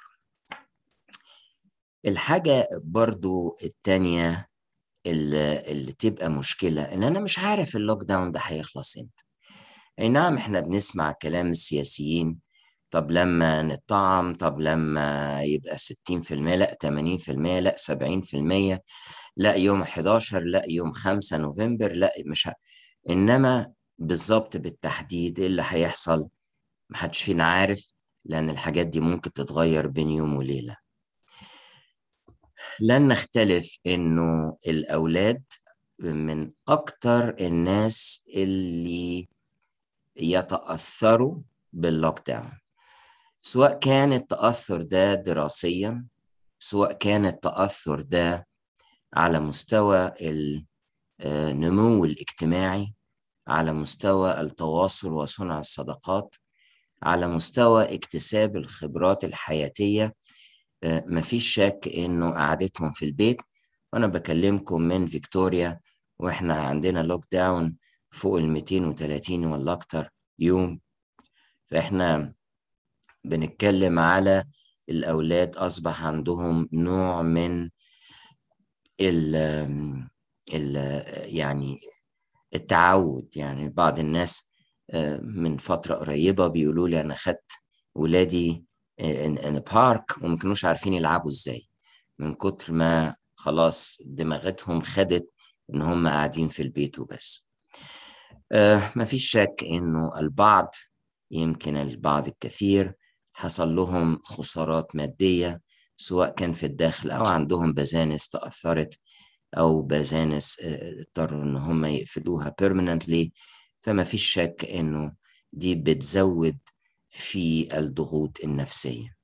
الحاجة برضو التانية اللي, اللي تبقى مشكلة إن أنا مش عارف اللوك داون ده هيخلص إمتى أي نعم إحنا بنسمع كلام السياسيين طب لما نطعم طب لما يبقى 60% لا 80% لا 70% لا يوم 11 لا يوم 5 نوفمبر لا مش ه... إنما بالظبط بالتحديد إيه اللي هيحصل محدش فينا عارف لأن الحاجات دي ممكن تتغير بين يوم وليلة لن نختلف إنه الأولاد من أكتر الناس اللي يتأثروا باللوك داون سواء كان التأثر ده دراسيا سواء كان التأثر ده على مستوى النمو الاجتماعي على مستوى التواصل وصنع الصداقات على مستوى اكتساب الخبرات الحياتية آه، مفيش شك انه قعدتهم في البيت وانا بكلمكم من فيكتوريا واحنا عندنا لوك داون فوق ال 230 ولا اكتر يوم فاحنا بنتكلم على الاولاد اصبح عندهم نوع من ال ال يعني التعود يعني بعض الناس آه، من فترة قريبة بيقولوا لي أنا خدت ولادي ان بارك وما كانوش عارفين يلعبوا ازاي من كتر ما خلاص دماغتهم خدت ان هم قاعدين في البيت وبس آه مفيش شك انه البعض يمكن البعض الكثير حصل لهم خسارات مادية سواء كان في الداخل او عندهم بزانس تأثرت او بزانس آه، اضطروا ان هم يقفلوها permanently فما فيش شك انه دي بتزود في الضغوط النفسية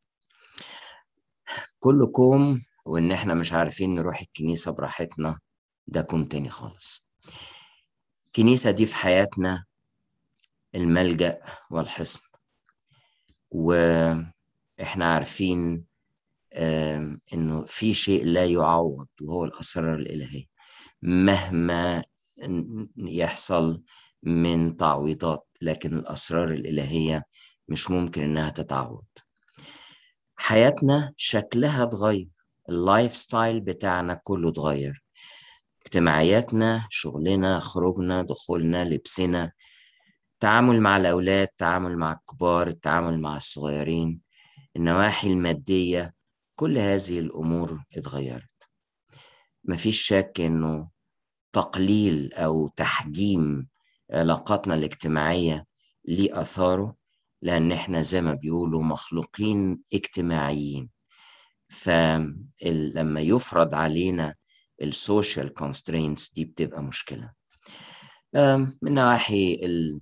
كل كوم وإن إحنا مش عارفين نروح الكنيسة براحتنا ده كوم تاني خالص الكنيسة دي في حياتنا الملجأ والحصن وإحنا عارفين آم، إنه في شيء لا يعوض وهو الأسرار الإلهية مهما ن- يحصل من تعويضات لكن الأسرار الإلهية مش ممكن إنها تتعوض حياتنا شكلها اتغير اللايف ستايل بتاعنا كله اتغير اجتماعياتنا شغلنا خروجنا دخولنا لبسنا التعامل مع الأولاد التعامل مع الكبار التعامل مع الصغيرين النواحي المادية كل هذه الأمور اتغيرت مفيش شك إنه تقليل أو تحجيم علاقاتنا الاجتماعية ليه أثاره لأن إحنا زي ما بيقولوا مخلوقين اجتماعيين فلما يفرض علينا السوشيال constraints دي بتبقى مشكلة أم، من نواحي ال-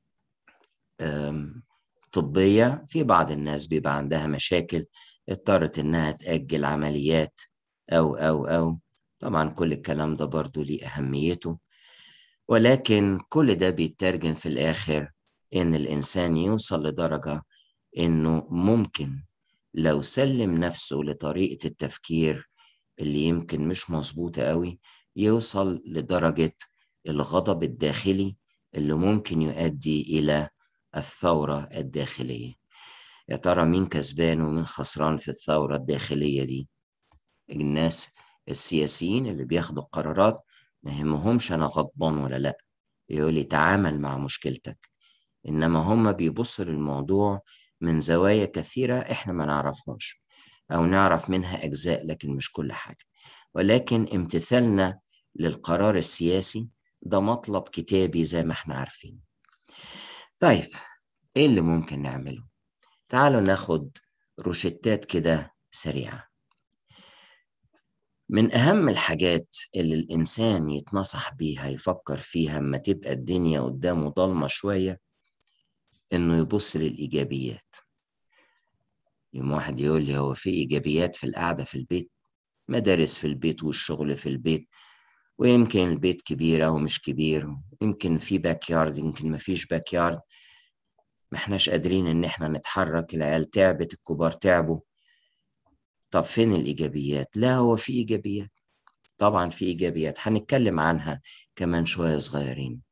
أم، الطبية في بعض الناس بيبقى عندها مشاكل اضطرت إنها تأجل عمليات أو أو أو طبعا كل الكلام ده برضو ليه أهميته ولكن كل ده بيترجم في الآخر إن الإنسان يوصل لدرجة إنه ممكن لو سلم نفسه لطريقة التفكير اللي يمكن مش مظبوطة قوي يوصل لدرجة الغضب الداخلي اللي ممكن يؤدي إلى الثورة الداخلية يا ترى مين كسبان ومين خسران في الثورة الداخلية دي الناس السياسيين اللي بياخدوا القرارات ما يهمهمش أنا غضبان ولا لأ يقول لي تعامل مع مشكلتك إنما هم بيبصوا للموضوع من زوايا كثيرة إحنا ما نعرفهاش أو نعرف منها أجزاء لكن مش كل حاجة ولكن امتثالنا للقرار السياسي ده مطلب كتابي زي ما احنا عارفين طيب ايه اللي ممكن نعمله تعالوا ناخد روشتات كده سريعة من أهم الحاجات اللي الإنسان يتنصح بيها يفكر فيها اما تبقى الدنيا قدامه ضلمة شوية إنه يبص للإيجابيات يوم واحد يقول لي هو في إيجابيات في القعدة في البيت مدارس في البيت والشغل في البيت ويمكن البيت كبير أو مش كبير يمكن في باك يارد يمكن مفيش باك يارد ما احناش قادرين ان احنا نتحرك العيال تعبت الكبار تعبوا طب فين الايجابيات لا هو في ايجابيات طبعا في ايجابيات هنتكلم عنها كمان شويه صغيرين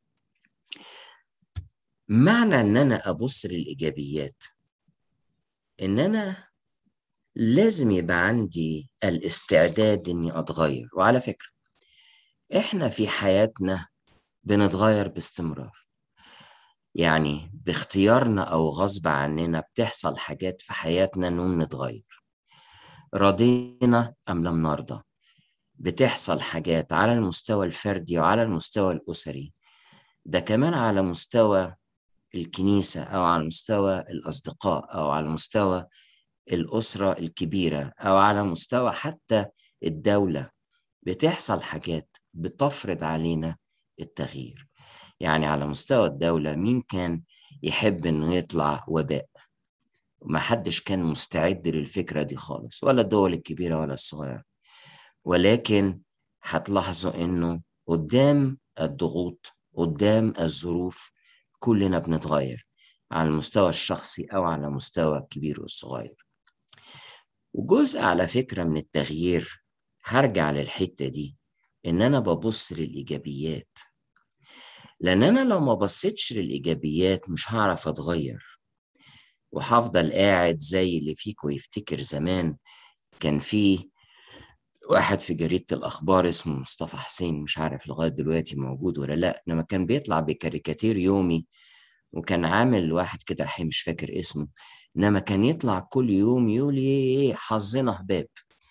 معنى ان انا ابص للايجابيات ان انا لازم يبقى عندي الاستعداد اني اتغير وعلى فكره احنا في حياتنا بنتغير باستمرار يعني باختيارنا او غصب عننا بتحصل حاجات في حياتنا انهم نتغير رضينا ام لم نرضى بتحصل حاجات على المستوى الفردي وعلى المستوى الاسري ده كمان على مستوى الكنيسه او على مستوى الاصدقاء او على مستوى الاسره الكبيره او على مستوى حتى الدوله بتحصل حاجات بتفرض علينا التغيير يعني على مستوى الدولة مين كان يحب انه يطلع وباء ما حدش كان مستعد للفكرة دي خالص ولا الدول الكبيرة ولا الصغيرة ولكن هتلاحظوا انه قدام الضغوط قدام الظروف كلنا بنتغير على المستوى الشخصي او على مستوى الكبير والصغير وجزء على فكرة من التغيير هرجع للحتة دي ان انا ببص للايجابيات لان انا لو ما بصيتش للايجابيات مش هعرف اتغير وهفضل قاعد زي اللي فيكو يفتكر زمان كان في واحد في جريدة الأخبار اسمه مصطفى حسين مش عارف لغاية دلوقتي موجود ولا لأ إنما كان بيطلع بكاريكاتير يومي وكان عامل واحد كده الحين مش فاكر اسمه إنما كان يطلع كل يوم يقول إيه حظنا هباب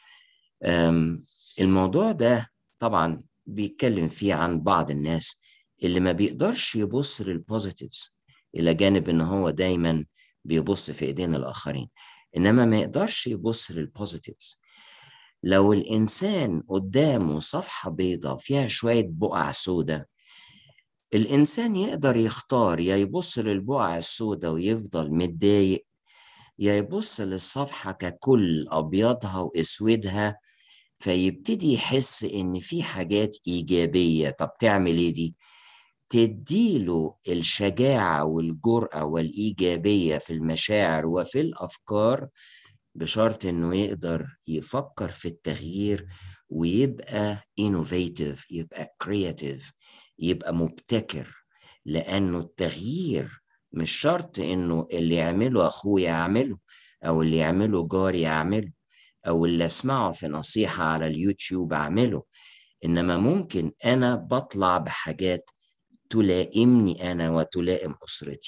الموضوع ده طبعا بيتكلم فيه عن بعض الناس اللي ما بيقدرش يبص للبوزيتيفز الى جانب ان هو دايما بيبص في ايدين الاخرين انما ما يقدرش يبص للبوزيتيفز لو الانسان قدامه صفحه بيضاء فيها شويه بقع سودة الانسان يقدر يختار يا يبص للبقع السوداء ويفضل متضايق يا يبص للصفحه ككل ابيضها واسودها فيبتدي يحس ان في حاجات ايجابيه طب تعمل ايه دي تديله الشجاعه والجرأه والايجابيه في المشاعر وفي الافكار بشرط انه يقدر يفكر في التغيير ويبقى innovative يبقى creative يبقى مبتكر لانه التغيير مش شرط انه اللي يعمله اخويا يعمله او اللي يعمله جاري يعمله او اللي اسمعه في نصيحه على اليوتيوب اعمله انما ممكن انا بطلع بحاجات تلائمني انا وتلائم اسرتي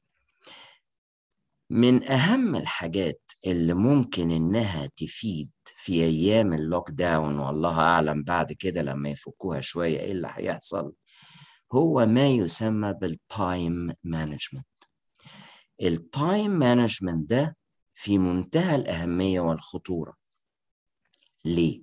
من اهم الحاجات اللي ممكن انها تفيد في ايام اللوك داون والله اعلم بعد كده لما يفكوها شويه ايه اللي هيحصل هو ما يسمى بالتايم مانجمنت التايم مانجمنت ده في منتهى الاهميه والخطوره ليه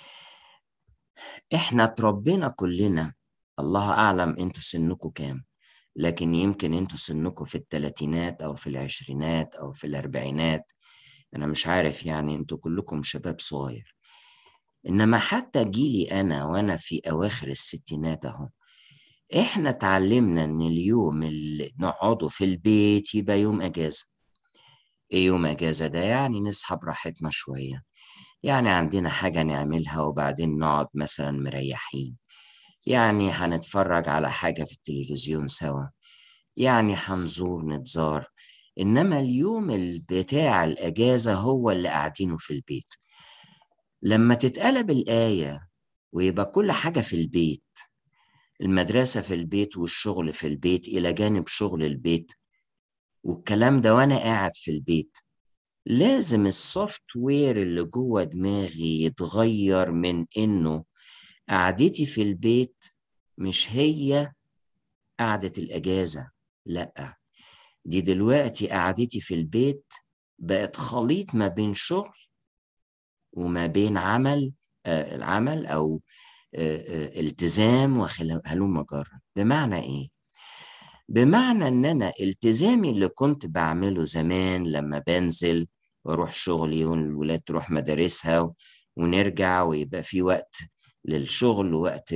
احنا اتربينا كلنا الله اعلم انتوا سنكم كام لكن يمكن انتوا سنكم في الثلاثينات او في العشرينات او في الاربعينات انا مش عارف يعني انتوا كلكم شباب صغير انما حتى جيلي انا وانا في اواخر الستينات اهو احنا اتعلمنا ان اليوم اللي نقعده في البيت يبقى يوم اجازه ايه يوم اجازه ده يعني نصحى براحتنا شويه يعني عندنا حاجة نعملها وبعدين نقعد مثلا مريحين يعني هنتفرج على حاجة في التلفزيون سوا يعني هنزور نتزار إنما اليوم بتاع الأجازة هو اللي قاعدينه في البيت لما تتقلب الآية ويبقى كل حاجة في البيت المدرسة في البيت والشغل في البيت إلى جانب شغل البيت والكلام ده وأنا قاعد في البيت لازم السوفت وير اللي جوه دماغي يتغير من إنه قعدتي في البيت مش هي قعدة الأجازة لأ دي دلوقتي قعدتي في البيت بقت خليط ما بين شغل وما بين عمل آه العمل أو آه آه التزام وهلم جرا بمعنى إيه؟ بمعنى إن أنا التزامي اللي كنت بعمله زمان لما بنزل وأروح شغلي والولاد تروح مدارسها ونرجع ويبقى في وقت للشغل ووقت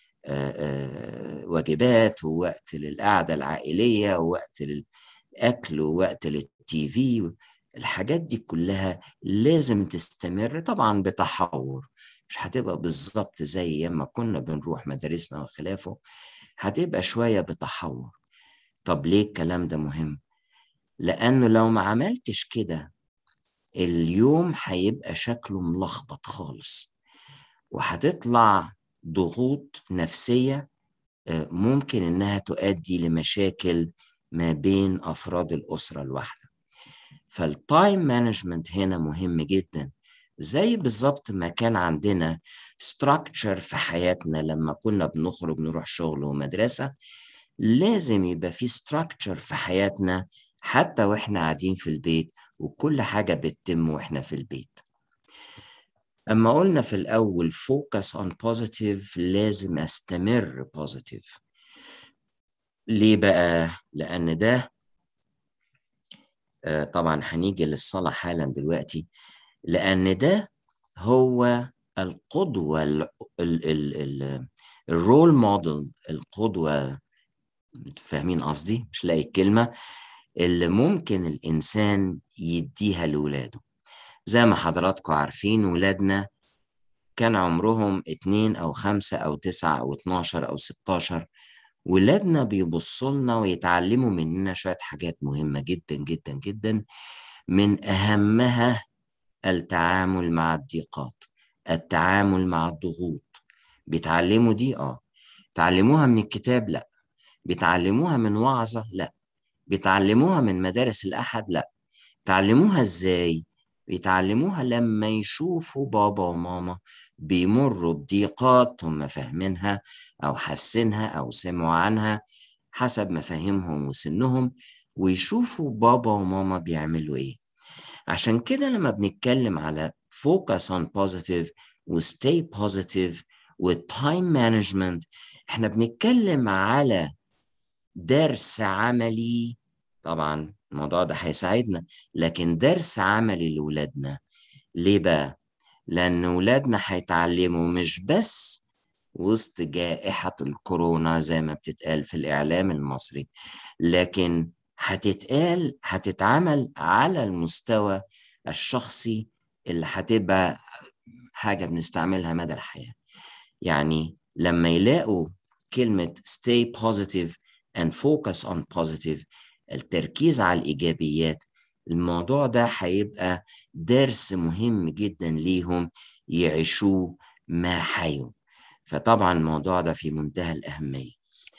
للواجبات ووقت للقعدة العائلية ووقت للأكل ووقت للتي في الحاجات دي كلها لازم تستمر طبعا بتحور مش هتبقى بالظبط زي ما كنا بنروح مدارسنا وخلافه هتبقى شوية بتحور طب ليه الكلام ده مهم؟ لأنه لو ما عملتش كده اليوم هيبقى شكله ملخبط خالص وهتطلع ضغوط نفسية ممكن إنها تؤدي لمشاكل ما بين أفراد الأسرة الواحدة فالتايم مانجمنت هنا مهم جدا زي بالظبط ما كان عندنا structure في حياتنا لما كنا بنخرج نروح شغل ومدرسة لازم يبقى في structure في حياتنا حتى واحنا قاعدين في البيت وكل حاجة بتتم واحنا في البيت أما قلنا في الأول focus on positive لازم أستمر positive ليه بقى؟ لأن ده آه طبعا هنيجي للصلاة حالا دلوقتي لأن ده هو القدوة ال ال ال ال الرول موديل القدوة فاهمين قصدي؟ مش لاقي الكلمة اللي ممكن الإنسان يديها لولاده زي ما حضراتكم عارفين ولادنا كان عمرهم اتنين أو خمسة أو تسعة أو اتناشر أو ستاشر ولادنا بيبصوا لنا ويتعلموا مننا شوية حاجات مهمة جدا جدا جدا من أهمها التعامل مع الضيقات التعامل مع الضغوط بيتعلموا دي اه بيتعلموها من الكتاب لا بيتعلموها من وعظة لا بيتعلموها من مدارس الأحد لا بيتعلموها ازاي بيتعلموها لما يشوفوا بابا وماما بيمروا بضيقات هم فاهمينها أو حاسينها أو سمعوا عنها حسب مفاهيمهم وسنهم ويشوفوا بابا وماما بيعملوا إيه عشان كده لما بنتكلم على focus on positive و stay positive و time management احنا بنتكلم على درس عملي طبعا الموضوع ده هيساعدنا لكن درس عملي لولادنا ليه بقى؟ لأن ولادنا هيتعلموا مش بس وسط جائحة الكورونا زي ما بتتقال في الإعلام المصري لكن هتتقال هتتعمل على المستوى الشخصي اللي هتبقى حاجة بنستعملها مدى الحياة يعني لما يلاقوا كلمة stay positive and focus on positive التركيز على الإيجابيات الموضوع ده هيبقى درس مهم جدا ليهم يعيشوه ما حيوا فطبعا الموضوع ده في منتهى الأهمية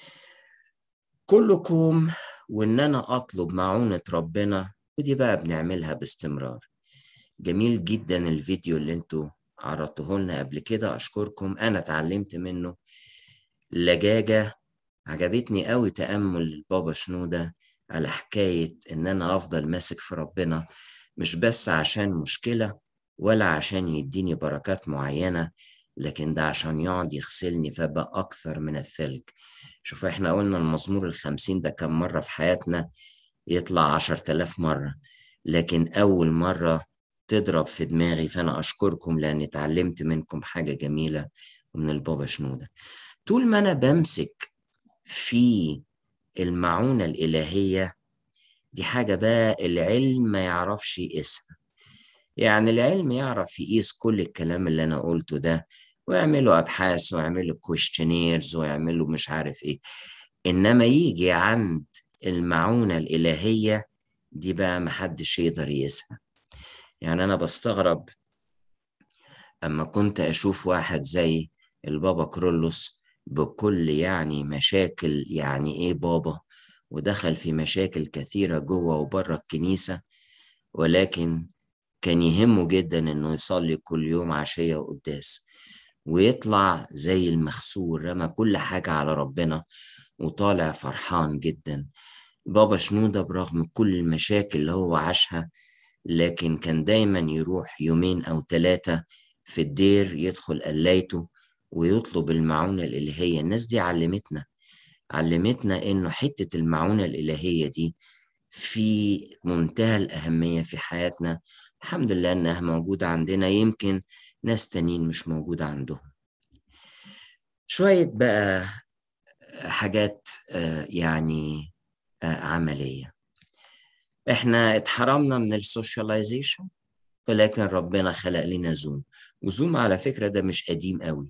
كلكم وإن أنا أطلب معونة ربنا ودي بقى بنعملها باستمرار جميل جدا الفيديو اللي انتوا عرضته لنا قبل كده أشكركم أنا اتعلمت منه لجاجة عجبتني قوي تأمل بابا شنودة على حكاية إن أنا أفضل ماسك في ربنا مش بس عشان مشكلة ولا عشان يديني بركات معينة لكن ده عشان يقعد يغسلني فبقى أكثر من الثلج شوف إحنا قلنا المزمور الخمسين ده كم مرة في حياتنا يطلع عشر تلاف مرة لكن أول مرة تضرب في دماغي فأنا أشكركم لأني اتعلمت منكم حاجة جميلة ومن البابا شنودة طول ما أنا بمسك في المعونة الإلهية دي حاجة بقى العلم ما يعرفش اسمها يعني العلم يعرف يقيس كل الكلام اللي أنا قلته ده ويعملوا أبحاث ويعملوا كويشنيرز ويعملوا مش عارف إيه إنما يجي عند المعونة الإلهية دي بقى محدش يقدر يقيسها يعني أنا بستغرب أما كنت أشوف واحد زي البابا كرولوس بكل يعني مشاكل يعني إيه بابا ودخل في مشاكل كثيرة جوه وبره الكنيسة ولكن كان يهمه جدا إنه يصلي كل يوم عشية وقداس ويطلع زي المغسول رمى كل حاجة على ربنا وطالع فرحان جدا بابا شنودة برغم كل المشاكل اللي هو عاشها لكن كان دايما يروح يومين أو ثلاثة في الدير يدخل قلايته ويطلب المعونة الإلهية الناس دي علمتنا علمتنا إنه حتة المعونة الإلهية دي في منتهى الأهمية في حياتنا الحمد لله إنها موجودة عندنا يمكن ناس تانيين مش موجودة عندهم شوية بقى حاجات يعني عملية احنا اتحرمنا من السوشياليزيشن ولكن ربنا خلق لنا زوم وزوم على فكرة ده مش قديم قوي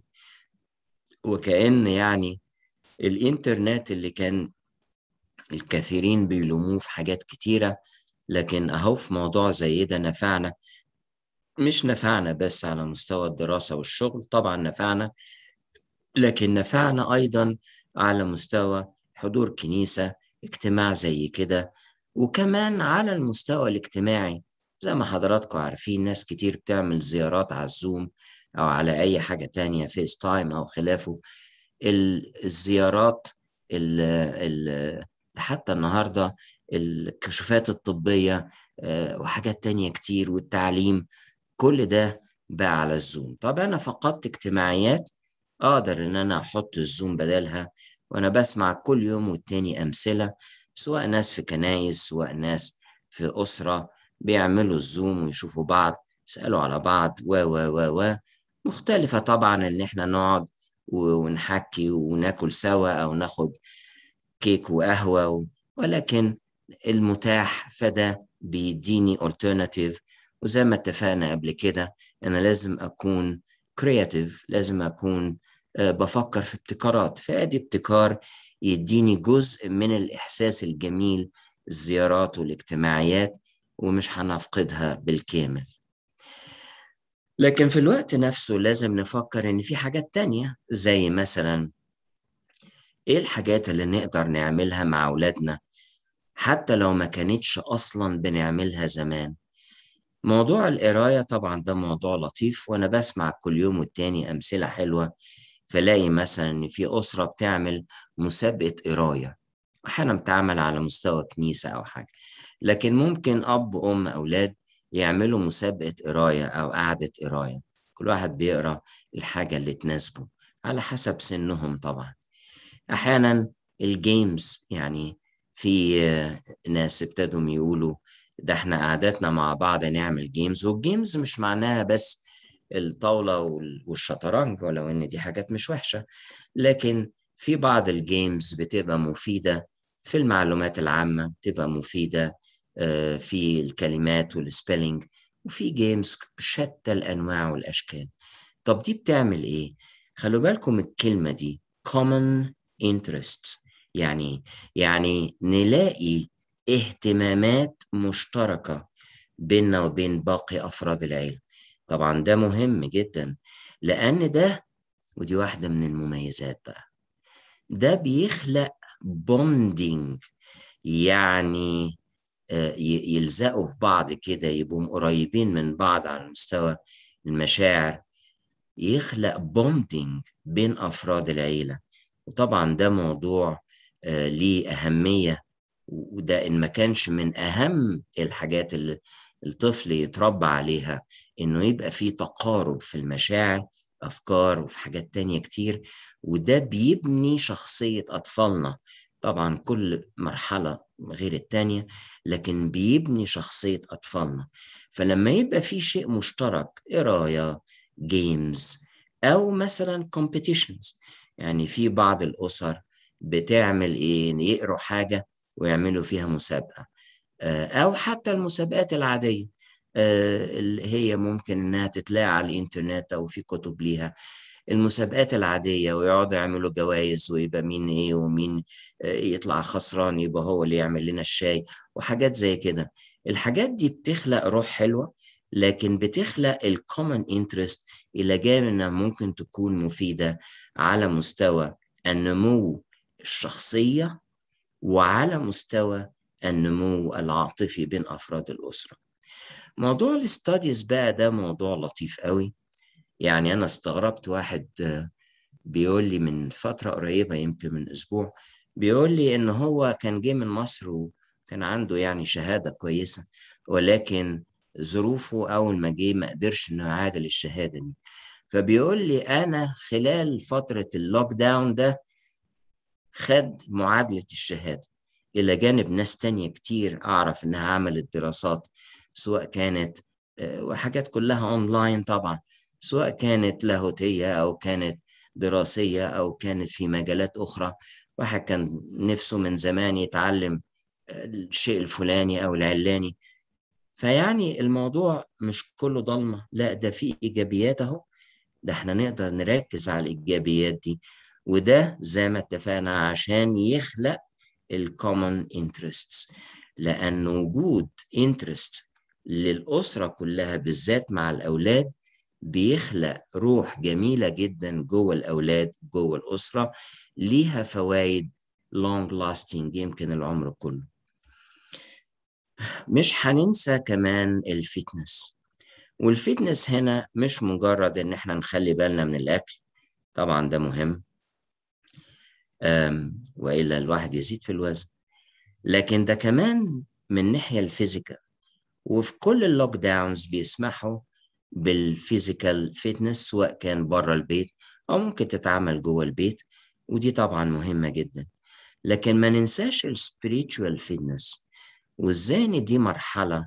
وكأن يعني الانترنت اللي كان الكثيرين بيلوموه في حاجات كتيرة لكن أهو في موضوع زي ده نفعنا مش نفعنا بس على مستوى الدراسة والشغل طبعا نفعنا لكن نفعنا أيضا على مستوى حضور كنيسة اجتماع زي كده وكمان على المستوى الاجتماعي زي ما حضراتكم عارفين ناس كتير بتعمل زيارات على الزوم أو على أي حاجة تانية فيس تايم أو خلافه الزيارات ال ال حتى النهاردة الكشوفات الطبية وحاجات تانية كتير والتعليم كل ده بقى على الزوم طب أنا فقدت اجتماعيات أقدر إن أنا أحط الزوم بدلها وأنا بسمع كل يوم والتاني أمثلة سواء ناس في كنايس سواء ناس في أسرة بيعملوا الزوم ويشوفوا بعض يسألوا على بعض و و و و مختلفة طبعا إن إحنا نقعد ونحكي وناكل سوا أو ناخد كيك وقهوة ولكن المتاح فده بيديني alternative وزي ما اتفقنا قبل كده أنا لازم أكون creative لازم أكون بفكر في ابتكارات فادي ابتكار يديني جزء من الإحساس الجميل الزيارات والاجتماعيات ومش هنفقدها بالكامل لكن في الوقت نفسه لازم نفكر إن في حاجات تانية زي مثلا إيه الحاجات اللي نقدر نعملها مع أولادنا حتى لو ما كانتش أصلا بنعملها زمان موضوع القراية طبعا ده موضوع لطيف وأنا بسمع كل يوم والتاني أمثلة حلوة فلاقي مثلا إن في أسرة بتعمل مسابقة قراية أحيانا بتعمل على مستوى كنيسة أو حاجة لكن ممكن أب وأم أولاد يعملوا مسابقة قراية أو قعدة قراية كل واحد بيقرأ الحاجة اللي تناسبه على حسب سنهم طبعا أحيانا الجيمز يعني في ناس ابتدوا يقولوا ده احنا قعدتنا مع بعض نعمل جيمز والجيمز مش معناها بس الطاولة والشطرنج ولو ان دي حاجات مش وحشة لكن في بعض الجيمز بتبقى مفيدة في المعلومات العامة بتبقى مفيدة في الكلمات والسبيلنج وفي جيمز بشتى الأنواع والأشكال طب دي بتعمل إيه؟ خلوا بالكم الكلمة دي common interests يعني يعني نلاقي اهتمامات مشتركة بيننا وبين باقي أفراد العيلة طبعا ده مهم جدا لأن ده ودي واحدة من المميزات بقى ده بيخلق بوندينج يعني يلزقوا في بعض كده يبقوا قريبين من بعض على مستوى المشاعر يخلق بوندينج بين أفراد العيلة وطبعا ده موضوع ليه أهمية وده إن ما كانش من أهم الحاجات اللي الطفل يتربى عليها إنه يبقى فيه تقارب في المشاعر أفكار وفي حاجات تانية كتير وده بيبني شخصية أطفالنا طبعا كل مرحلة غير التانية لكن بيبني شخصية أطفالنا فلما يبقى في شيء مشترك قراية جيمز أو مثلا competitions يعني في بعض الأسر بتعمل إيه يقروا حاجة ويعملوا فيها مسابقة أو حتى المسابقات العادية اللي هي ممكن انها تتلاقى على الانترنت او في كتب ليها المسابقات العادية ويقعدوا يعملوا جوائز ويبقى مين ايه ومين يطلع خسران يبقى هو اللي يعمل لنا الشاي وحاجات زي كده الحاجات دي بتخلق روح حلوة لكن بتخلق الكومن انترست إلى جانب إنها ممكن تكون مفيدة على مستوى النمو الشخصية وعلى مستوى النمو العاطفي بين أفراد الأسرة موضوع الستاديز بقى ده موضوع لطيف قوي يعني أنا استغربت واحد بيقول لي من فترة قريبة يمكن من أسبوع بيقول لي إن هو كان جه من مصر وكان عنده يعني شهادة كويسة ولكن ظروفه أول ما جه ما قدرش إنه يعادل الشهادة دي فبيقول لي أنا خلال فترة اللوك داون ده خد معادلة الشهادة إلى جانب ناس تانية كتير أعرف إنها عملت دراسات سواء كانت وحاجات كلها أونلاين طبعا سواء كانت لاهوتية أو كانت دراسية أو كانت في مجالات أخرى واحد كان نفسه من زمان يتعلم الشيء الفلاني أو العلاني فيعني الموضوع مش كله ضلمة لا ده فيه إيجابيات أهو ده احنا نقدر نركز على الإيجابيات دي وده زي ما اتفقنا عشان يخلق الكومن interests لأن وجود interest للأسرة كلها بالذات مع الأولاد بيخلق روح جميلة جدا جوه الأولاد جوه الأسرة ليها فوائد long lasting يمكن العمر كله مش هننسى كمان الفتنس والفتنس هنا مش مجرد ان احنا نخلي بالنا من الاكل طبعا ده مهم والا الواحد يزيد في الوزن لكن ده كمان من الناحيه الفيزيكال وفي كل اللوك داونز بيسمحوا بالفيزيكال فيتنس سواء كان بره البيت او ممكن تتعمل جوه البيت ودي طبعا مهمه جدا لكن ما ننساش السبiritual فيتنس وازاي ان دي مرحله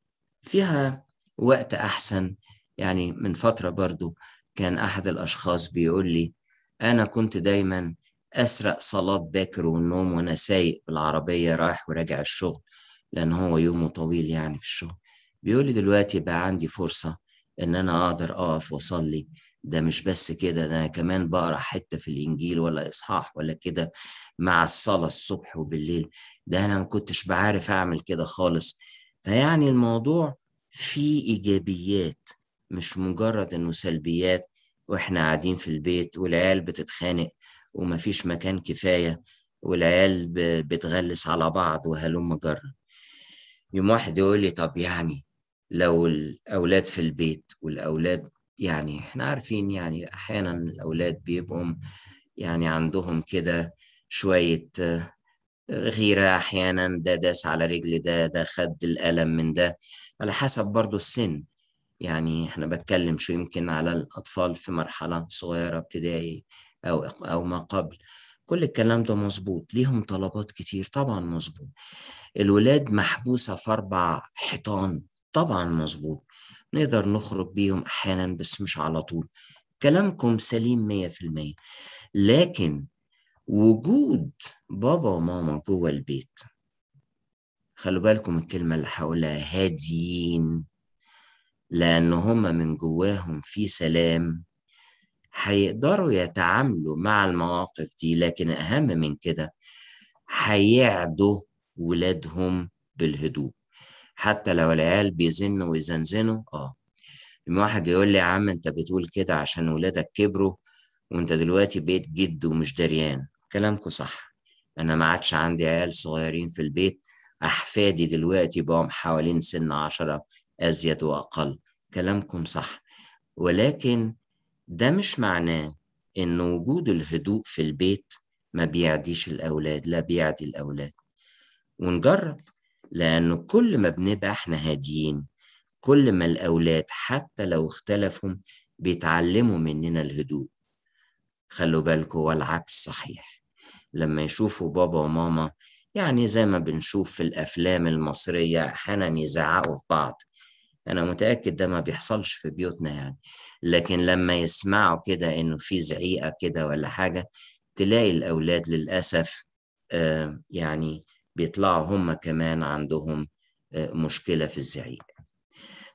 فيها وقت احسن يعني من فتره برضو كان احد الاشخاص بيقول لي انا كنت دايما اسرق صلاه باكر والنوم وانا سايق بالعربيه رايح وراجع الشغل لان هو يومه طويل يعني في الشغل بيقول لي دلوقتي بقى عندي فرصه ان انا اقدر اقف واصلي ده مش بس كده ده انا كمان بقرا حته في الانجيل ولا اصحاح ولا كده مع الصلاه الصبح وبالليل ده انا ما كنتش بعرف اعمل كده خالص فيعني الموضوع فيه ايجابيات مش مجرد انه سلبيات واحنا قاعدين في البيت والعيال بتتخانق ومفيش مكان كفايه والعيال بتغلس على بعض وهلم جرا يوم واحد يقول لي طب يعني لو الاولاد في البيت والاولاد يعني احنا عارفين يعني احيانا الاولاد بيبقوا يعني عندهم كده شويه غيره احيانا ده داس على رجل ده ده خد الالم من ده على حسب برضو السن يعني احنا بتكلم شو يمكن على الاطفال في مرحله صغيره ابتدائي او او ما قبل كل الكلام ده مظبوط ليهم طلبات كتير طبعا مظبوط الولاد محبوسه في اربع حيطان طبعا مظبوط نقدر نخرج بيهم احيانا بس مش على طول كلامكم سليم مية في المية لكن وجود بابا وماما جوه البيت خلوا بالكم الكلمة اللي هقولها هاديين لأن هما من جواهم في سلام هيقدروا يتعاملوا مع المواقف دي لكن أهم من كده هيعدوا ولادهم بالهدوء حتى لو العيال بيزنوا ويزنزنوا اه واحد يقول لي يا عم انت بتقول كده عشان ولادك كبروا وانت دلوقتي بقيت جد ومش دريان كلامكم صح انا ما عادش عندي عيال صغيرين في البيت احفادي دلوقتي بقوا حوالين سن عشرة ازيد واقل كلامكم صح ولكن ده مش معناه ان وجود الهدوء في البيت ما بيعديش الاولاد لا بيعدي الاولاد ونجرب لأنه كل ما بنبقى احنا هاديين كل ما الأولاد حتى لو اختلفوا بيتعلموا مننا الهدوء خلوا بالكم والعكس صحيح لما يشوفوا بابا وماما يعني زي ما بنشوف في الأفلام المصرية أحيانا يزعقوا في بعض أنا متأكد ده ما بيحصلش في بيوتنا يعني لكن لما يسمعوا كده إنه في زعيقة كده ولا حاجة تلاقي الأولاد للأسف آه يعني بيطلعوا هم كمان عندهم مشكلة في الزعيق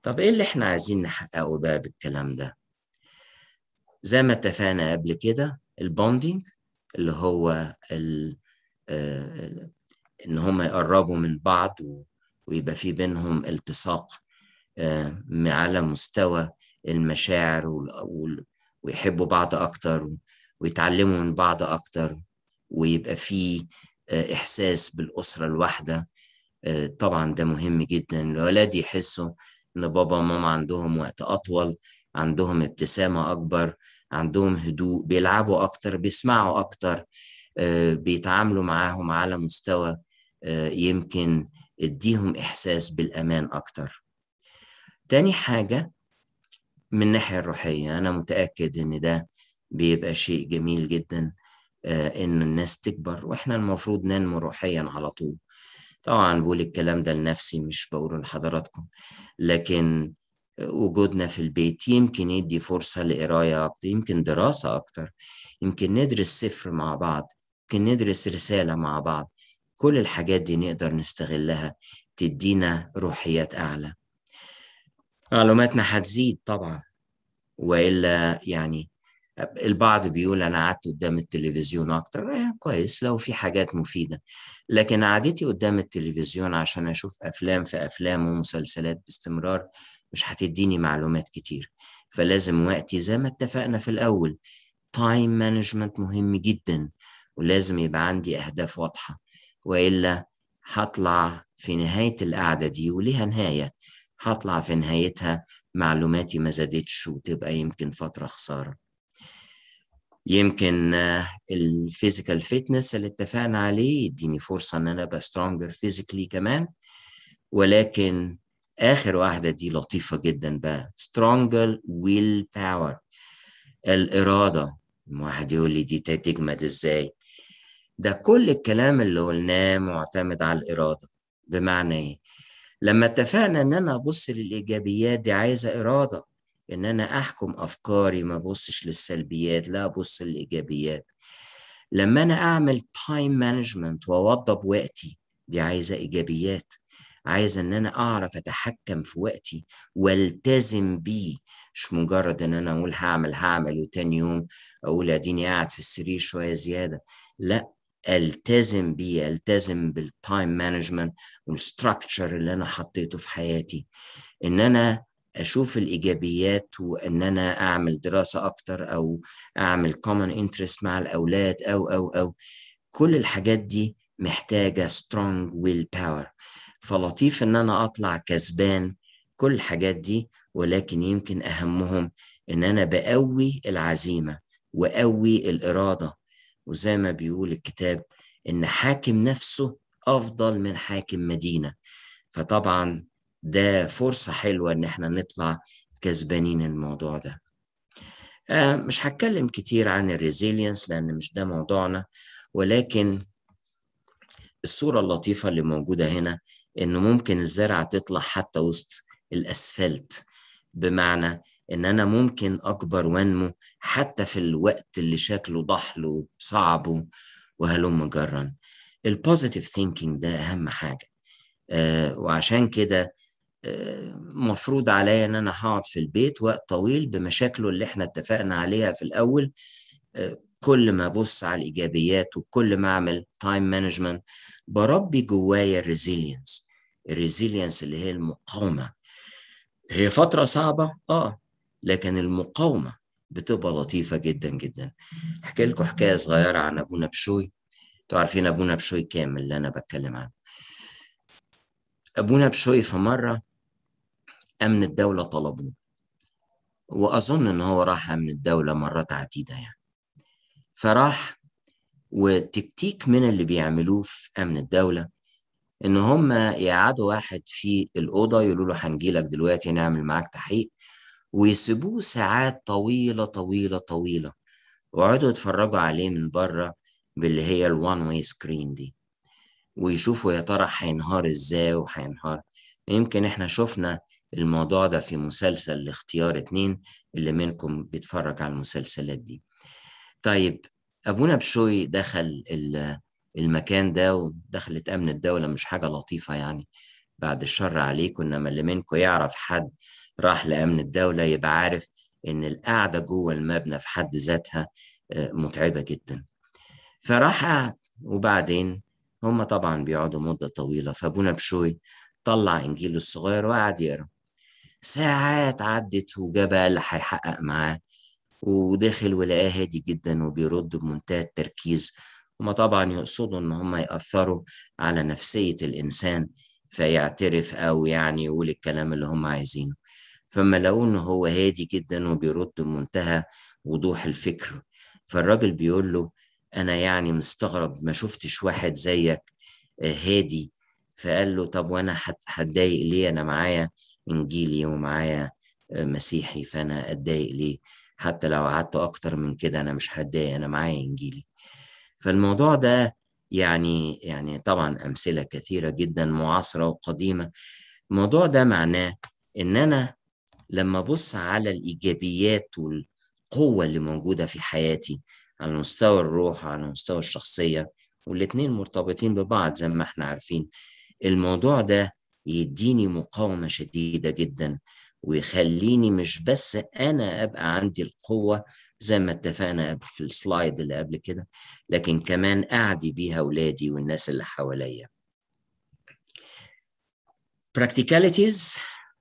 طب ايه اللي احنا عايزين نحققه بقى بالكلام ده زي ما اتفقنا قبل كده البوندينج اللي هو ال آه ان هم يقربوا من بعض ويبقى في بينهم التصاق آه على مستوى المشاعر ويحبوا بعض اكتر ويتعلموا من بعض اكتر ويبقى في آه احساس بالاسره الواحده طبعا ده مهم جدا الولاد يحسوا ان بابا وماما عندهم وقت اطول عندهم ابتسامه اكبر عندهم هدوء بيلعبوا اكتر بيسمعوا اكتر بيتعاملوا معاهم على مستوى يمكن اديهم احساس بالامان اكتر تاني حاجه من الناحيه الروحيه انا متاكد ان ده بيبقى شيء جميل جدا ان الناس تكبر واحنا المفروض ننمو روحيا على طول طبعا بقول الكلام ده لنفسي مش بقوله لحضراتكم لكن وجودنا في البيت يمكن يدي فرصة لقراية أكتر يمكن دراسة أكتر يمكن ندرس سفر مع بعض يمكن ندرس رسالة مع بعض كل الحاجات دي نقدر نستغلها تدينا روحيات أعلى معلوماتنا هتزيد طبعا وإلا يعني البعض بيقول أنا قعدت قدام التلفزيون أكتر إيه كويس لو في حاجات مفيدة لكن قعدتي قدام التلفزيون عشان أشوف أفلام في أفلام ومسلسلات باستمرار مش هتديني معلومات كتير فلازم وقتي زي ما اتفقنا في الأول تايم مانجمنت مهم جدا ولازم يبقى عندي أهداف واضحة وإلا هطلع في نهاية القعدة دي وليها نهاية هطلع في نهايتها معلوماتي ما زادتش وتبقى يمكن فترة خسارة يمكن الفيزيكال فيتنس اللي اتفقنا عليه يديني فرصة ان انا ابقى سترونجر فيزيكلي كمان ولكن اخر واحدة دي لطيفة جدا بقى stronger will power الارادة واحد يقول لي دي تجمد ازاي ده كل الكلام اللي قلناه معتمد على الارادة بمعنى ايه لما اتفقنا ان انا ابص للايجابيات دي عايزة ارادة ان انا احكم افكاري ما ابصش للسلبيات لا ابص للايجابيات لما انا اعمل تايم مانجمنت واوضب وقتي دي عايزه ايجابيات عايزه ان انا اعرف اتحكم في وقتي والتزم بيه مش مجرد ان انا اقول هعمل هعمل وتاني يوم اقول اديني قاعد في السرير شويه زياده لا التزم بيه التزم بالتايم مانجمنت والستراكشر اللي انا حطيته في حياتي ان انا اشوف الايجابيات وان انا اعمل دراسه اكتر او اعمل common interest مع الاولاد او او او كل الحاجات دي محتاجه strong will power فلطيف ان انا اطلع كسبان كل الحاجات دي ولكن يمكن اهمهم ان انا بقوي العزيمه واقوي الاراده وزي ما بيقول الكتاب ان حاكم نفسه افضل من حاكم مدينه فطبعا ده فرصة حلوة إن إحنا نطلع كسبانين الموضوع ده. آه مش هتكلم كتير عن الريزيلينس لأن مش ده موضوعنا ولكن الصورة اللطيفة اللي موجودة هنا إنه ممكن الزرعة تطلع حتى وسط الأسفلت بمعنى إن أنا ممكن أكبر وأنمو حتى في الوقت اللي شكله ضحل وصعب وهلم جرا. البوزيتيف ثينكينج ده أهم حاجة. آه وعشان كده مفروض عليا ان انا هقعد في البيت وقت طويل بمشاكله اللي احنا اتفقنا عليها في الاول كل ما ابص على الايجابيات وكل ما اعمل تايم مانجمنت بربي جوايا الريزيلينس الريزيلينس اللي هي المقاومه هي فتره صعبه اه لكن المقاومه بتبقى لطيفه جدا جدا احكي لكم حكايه صغيره عن ابونا بشوي انتوا عارفين ابونا بشوي كام اللي انا بتكلم عنه ابونا بشوي في مره امن الدوله طلبوه واظن ان هو راح امن الدوله مرات عديده يعني فراح وتكتيك من اللي بيعملوه في امن الدوله ان هم يقعدوا واحد في الاوضه يقولوا له هنجيلك دلوقتي نعمل معاك تحقيق ويسيبوه ساعات طويله طويله طويله ويقعدوا يتفرجوا عليه من بره باللي هي الوان واي سكرين دي ويشوفوا يا ترى هينهار ازاي وهينهار يمكن احنا شفنا الموضوع ده في مسلسل الاختيار اتنين اللي منكم بيتفرج على المسلسلات دي طيب ابونا بشوي دخل المكان ده ودخلت امن الدوله مش حاجه لطيفه يعني بعد الشر عليكم انما اللي منكم يعرف حد راح لامن الدوله يبقى عارف ان القعده جوه المبنى في حد ذاتها متعبه جدا فراح قعد وبعدين هم طبعا بيقعدوا مده طويله فابونا بشوي طلع انجيله الصغير وقعد يقرا ساعات عدت وجاب اللي هيحقق معاه ودخل ولقاه هادي جدا وبيرد بمنتهى التركيز هما طبعا يقصدوا ان هم يأثروا على نفسية الإنسان فيعترف أو يعني يقول الكلام اللي هم عايزينه فما لقوا ان هو هادي جدا وبيرد بمنتهى وضوح الفكر فالراجل بيقول له انا يعني مستغرب ما شفتش واحد زيك هادي فقال له طب وانا هتضايق ليه انا معايا انجيلي ومعايا مسيحي فانا اتضايق ليه حتى لو قعدت اكتر من كده انا مش هتضايق انا معايا انجيلي فالموضوع ده يعني يعني طبعا امثله كثيره جدا معاصره وقديمه الموضوع ده معناه ان انا لما ابص على الايجابيات والقوه اللي موجوده في حياتي على مستوى الروح وعلى مستوى الشخصيه والاتنين مرتبطين ببعض زي ما احنا عارفين الموضوع ده يديني مقاومه شديده جدا ويخليني مش بس انا ابقى عندي القوه زي ما اتفقنا في السلايد اللي قبل كده لكن كمان اعدي بيها اولادي والناس اللي حواليا practicalities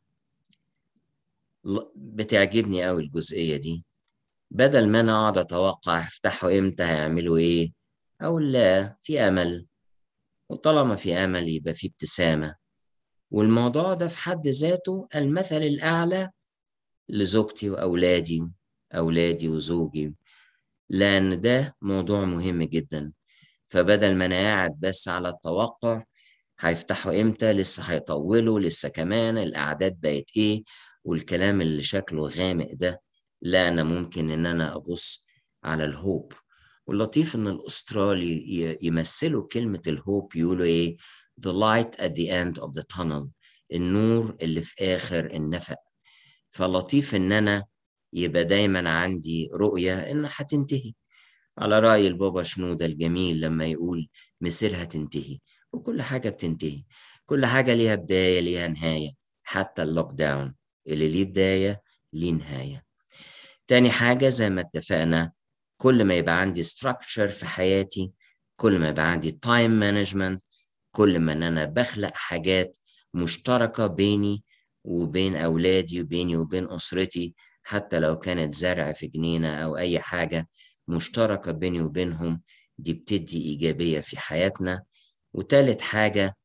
بتعجبني قوي الجزئيه دي بدل ما انا اقعد اتوقع هيفتحوا امتى هيعملوا ايه او لا في امل وطالما في امل يبقى في ابتسامه والموضوع ده في حد ذاته المثل الاعلى لزوجتي واولادي اولادي وزوجي لان ده موضوع مهم جدا فبدل ما انا قاعد بس على التوقع هيفتحوا امتى لسه هيطولوا لسه كمان الاعداد بقت ايه والكلام اللي شكله غامق ده لا انا ممكن ان انا ابص على الهوب واللطيف ان الاسترالي يمثلوا كلمه الهوب يقولوا ايه the light at the end of the tunnel النور اللي في اخر النفق فلطيف ان انا يبقى دايما عندي رؤيه ان هتنتهي على راي البابا شنودة الجميل لما يقول مسيرها تنتهي وكل حاجه بتنتهي كل حاجه ليها بدايه ليها نهايه حتى اللوك داون اللي ليه بدايه ليه نهايه تاني حاجه زي ما اتفقنا كل ما يبقى عندي structure في حياتي كل ما يبقى عندي time management كل ما ان انا بخلق حاجات مشتركه بيني وبين اولادي وبيني وبين اسرتي حتى لو كانت زرع في جنينه او اي حاجه مشتركه بيني وبينهم دي بتدي ايجابيه في حياتنا وتالت حاجه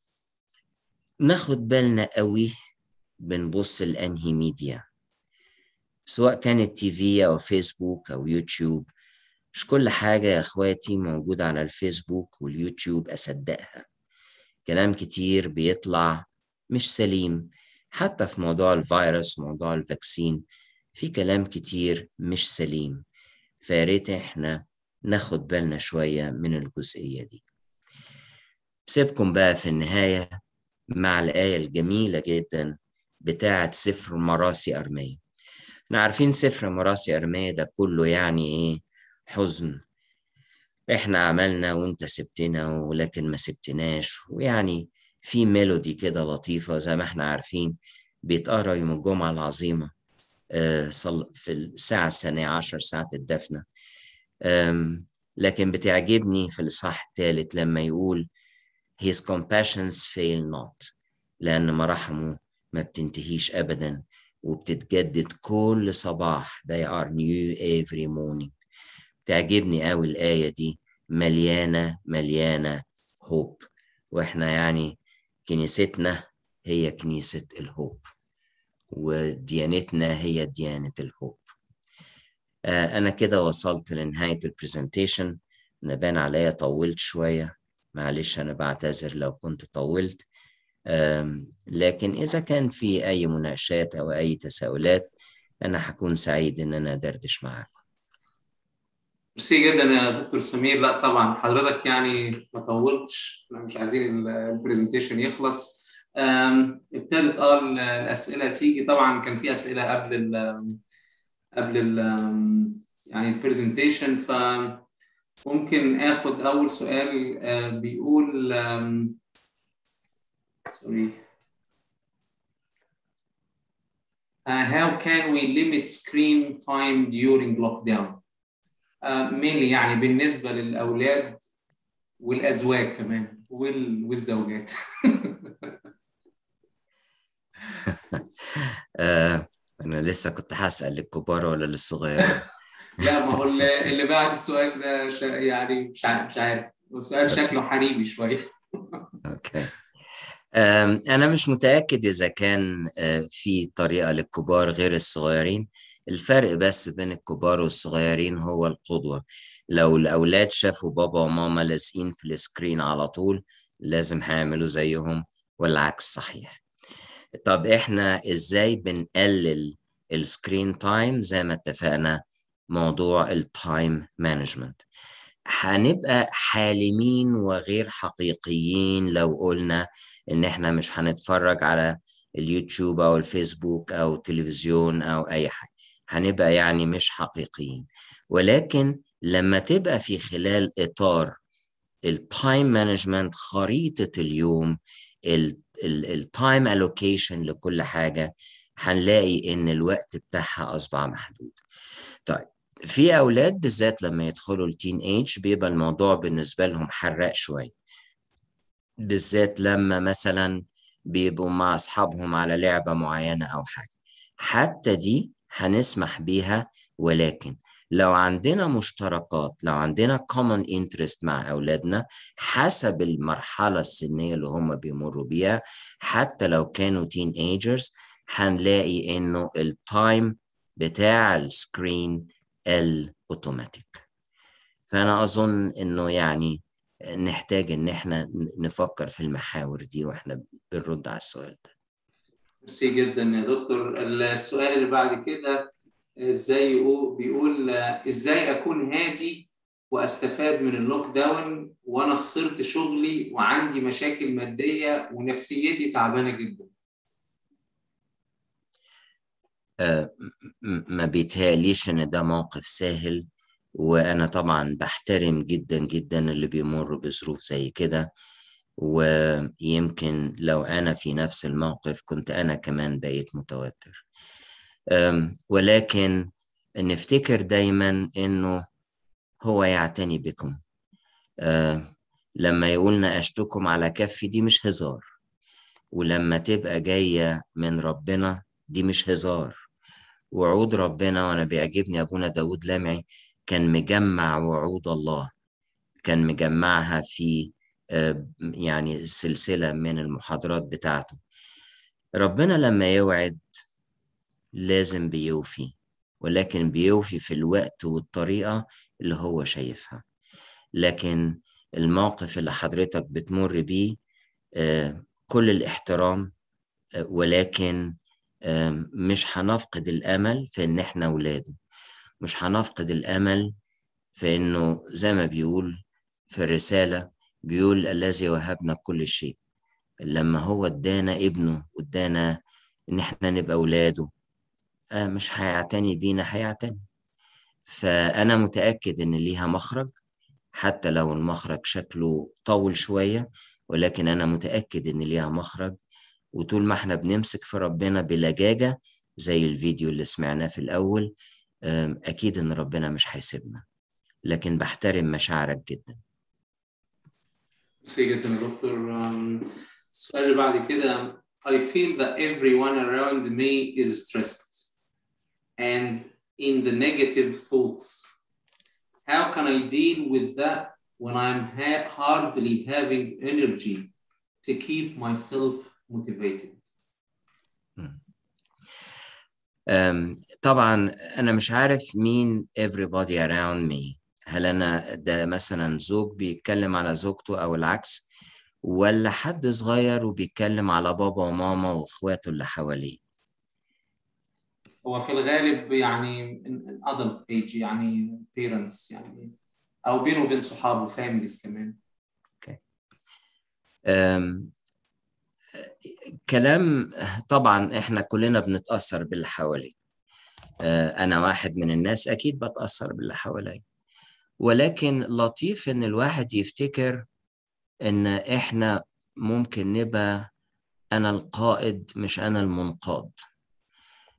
ناخد بالنا قوي بنبص لانهي ميديا سواء كانت تي في او فيسبوك او يوتيوب مش كل حاجة يا اخواتي موجودة على الفيسبوك واليوتيوب اصدقها كلام كتير بيطلع مش سليم حتى في موضوع الفيروس موضوع الفاكسين في كلام كتير مش سليم فياريت احنا ناخد بالنا شوية من الجزئية دي سيبكم بقى في النهاية مع الآية الجميلة جدا بتاعة سفر مراسي أرمية احنا عارفين سفر مراسي أرمية ده كله يعني ايه حزن احنا عملنا وانت سبتنا ولكن ما سبتناش ويعني في ميلودي كده لطيفة زي ما احنا عارفين بيتقرا يوم الجمعة العظيمة في الساعة الثانية عشر ساعة الدفنة لكن بتعجبني في الإصحاح الثالث لما يقول His compassions fail not لأن مراحمه ما بتنتهيش أبدا وبتتجدد كل صباح they are new every morning تعجبني قوي الآية دي مليانة مليانة هوب وإحنا يعني كنيستنا هي كنيسة الهوب وديانتنا هي ديانة الهوب آه أنا كده وصلت لنهاية البرزنتيشن أنا بان عليا طولت شوية معلش أنا بعتذر لو كنت طولت لكن إذا كان في أي مناقشات أو أي تساؤلات أنا هكون سعيد إن أنا أدردش معاكم ميرسي جدا يا دكتور سمير لا طبعا حضرتك يعني ما طولتش احنا مش عايزين البرزنتيشن يخلص ابتدت اه الاسئله تيجي طبعا كان في اسئله قبل ال قبل ال يعني البرزنتيشن فممكن اخد اول سؤال بيقول سوري uh, how can we limit screen time during lockdown uh, mainly يعني بالنسبة للأولاد والأزواج كمان وال... والزوجات آه، انا لسه كنت هسأل للكبار ولا للصغيرين لا ما هو اللي اللي بعد السؤال ده شا... يعني مش عارف مش عارف السؤال شكله حريمي شوية اوكي أم، أنا مش متأكد إذا كان آه، في طريقة للكبار غير الصغيرين الفرق بس بين الكبار والصغيرين هو القدوة لو الأولاد شافوا بابا وماما لازقين في السكرين على طول لازم هيعملوا زيهم والعكس صحيح طب إحنا إزاي بنقلل السكرين تايم زي ما اتفقنا موضوع التايم مانجمنت هنبقى حالمين وغير حقيقيين لو قلنا ان احنا مش هنتفرج على اليوتيوب او الفيسبوك او التلفزيون او اي حاجه هنبقى يعني مش حقيقيين ولكن لما تبقى في خلال اطار التايم مانجمنت خريطه اليوم التايم الوكيشن لكل حاجه هنلاقي ان الوقت بتاعها اصبح محدود طيب في اولاد بالذات لما يدخلوا التين ايج بيبقى الموضوع بالنسبه لهم حراق شويه بالذات لما مثلا بيبقوا مع اصحابهم على لعبه معينه او حاجه حتى دي هنسمح بيها ولكن لو عندنا مشتركات لو عندنا common interest مع أولادنا حسب المرحلة السنية اللي هم بيمروا بيها حتى لو كانوا teenagers هنلاقي إنه التايم بتاع السكرين الأوتوماتيك فأنا أظن إنه يعني نحتاج إن إحنا نفكر في المحاور دي وإحنا بنرد على السؤال ده ميرسي جدا يا دكتور السؤال اللي بعد كده ازاي يقول بيقول ازاي اكون هادي واستفاد من اللوك داون وانا خسرت شغلي وعندي مشاكل ماديه ونفسيتي تعبانه جدا آه، م- ما بيتهيأليش إن ده موقف سهل وأنا طبعا بحترم جدا جدا اللي بيمروا بظروف زي كده ويمكن لو أنا في نفس الموقف كنت أنا كمان بقيت متوتر أم، ولكن نفتكر دايما إنه هو يعتني بكم أه، لما يقولنا أشتكم على كفي دي مش هزار ولما تبقى جاية من ربنا دي مش هزار وعود ربنا وأنا بيعجبني أبونا داود لمعي كان مجمع وعود الله كان مجمعها في آه، يعني سلسلة من المحاضرات بتاعته ربنا لما يوعد لازم بيوفي ولكن بيوفي في الوقت والطريقة اللي هو شايفها لكن الموقف اللي حضرتك بتمر بيه آه، كل الاحترام آه، ولكن آه، مش هنفقد الأمل في إن إحنا ولاده مش هنفقد الأمل في إنه زي ما بيقول في الرسالة بيقول الذي وهبنا كل شيء لما هو ادانا ابنه وادانا إن إحنا نبقى ولاده آه، مش هيعتني بينا هيعتني فأنا متأكد إن ليها مخرج حتى لو المخرج شكله طول شوية ولكن أنا متأكد إن ليها مخرج وطول ما احنا بنمسك في ربنا بلجاجة زي الفيديو اللي سمعناه في الأول أم، أكيد إن ربنا مش هيسيبنا لكن بحترم مشاعرك جدا ميرسي جدا يا دكتور أم، السؤال اللي بعد كده I feel that everyone around me is stressed and in the negative thoughts. How can I deal with that when I'm ha- hardly having energy to keep myself motivated? أم، طبعا أنا مش عارف مين everybody around me هل أنا ده مثلا زوج بيتكلم على زوجته أو العكس ولا حد صغير وبيتكلم على بابا وماما وإخواته اللي حواليه هو في الغالب يعني in- in adult age يعني parents يعني او بينه وبين صحابه families كمان أم، كلام طبعا احنا كلنا بنتأثر باللي حواليه أه، أنا واحد من الناس أكيد بتأثر باللي حواليا ولكن لطيف إن الواحد يفتكر إن إحنا ممكن نبقى أنا القائد مش أنا المنقاد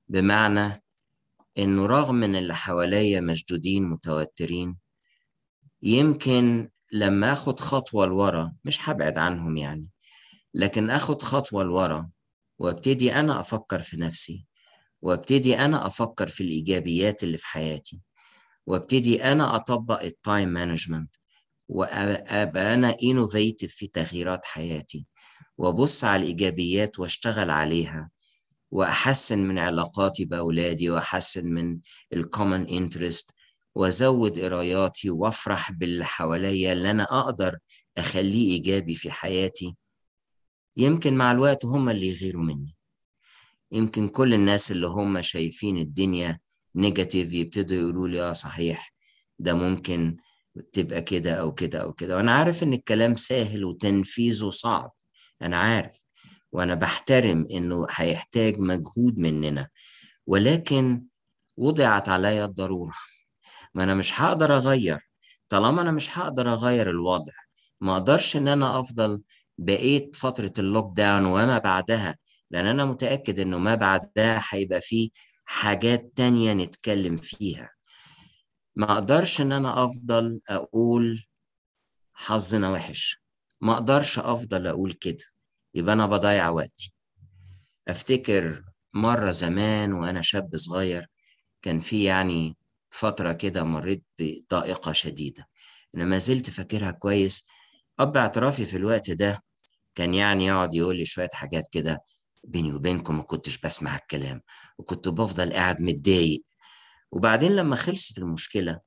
بمعنى انه رغم ان اللي حواليا مشدودين متوترين يمكن لما اخد خطوه لورا مش هبعد عنهم يعني لكن اخد خطوه لورا وابتدي انا افكر في نفسي وابتدي انا افكر في الايجابيات اللي في حياتي وابتدي انا اطبق التايم مانجمنت وابقى انا انوفيتيف في تغييرات حياتي وابص على الايجابيات واشتغل عليها واحسن من علاقاتي باولادي واحسن من الكومن انترست وازود قراياتي وافرح باللي حواليا اللي انا اقدر اخليه ايجابي في حياتي يمكن مع الوقت هم اللي يغيروا مني يمكن كل الناس اللي هم شايفين الدنيا نيجاتيف يبتدوا يقولوا لي اه صحيح ده ممكن تبقى كده او كده او كده وانا عارف ان الكلام سهل وتنفيذه صعب انا عارف وانا بحترم انه هيحتاج مجهود مننا ولكن وضعت عليا الضروره ما انا مش هقدر اغير طالما انا مش هقدر اغير الوضع ما اقدرش ان انا افضل بقيت فتره اللوك داون وما بعدها لان انا متاكد انه ما بعدها هيبقى فيه حاجات تانية نتكلم فيها ما اقدرش ان انا افضل اقول حظنا وحش ما اقدرش افضل اقول كده يبقى انا بضيع وقتي افتكر مرة زمان وانا شاب صغير كان في يعني فترة كده مريت بضائقة شديدة انا ما زلت فاكرها كويس اب اعترافي في الوقت ده كان يعني يقعد يقول لي شوية حاجات كده بيني وبينكم ما كنتش بسمع الكلام وكنت بفضل قاعد متضايق وبعدين لما خلصت المشكلة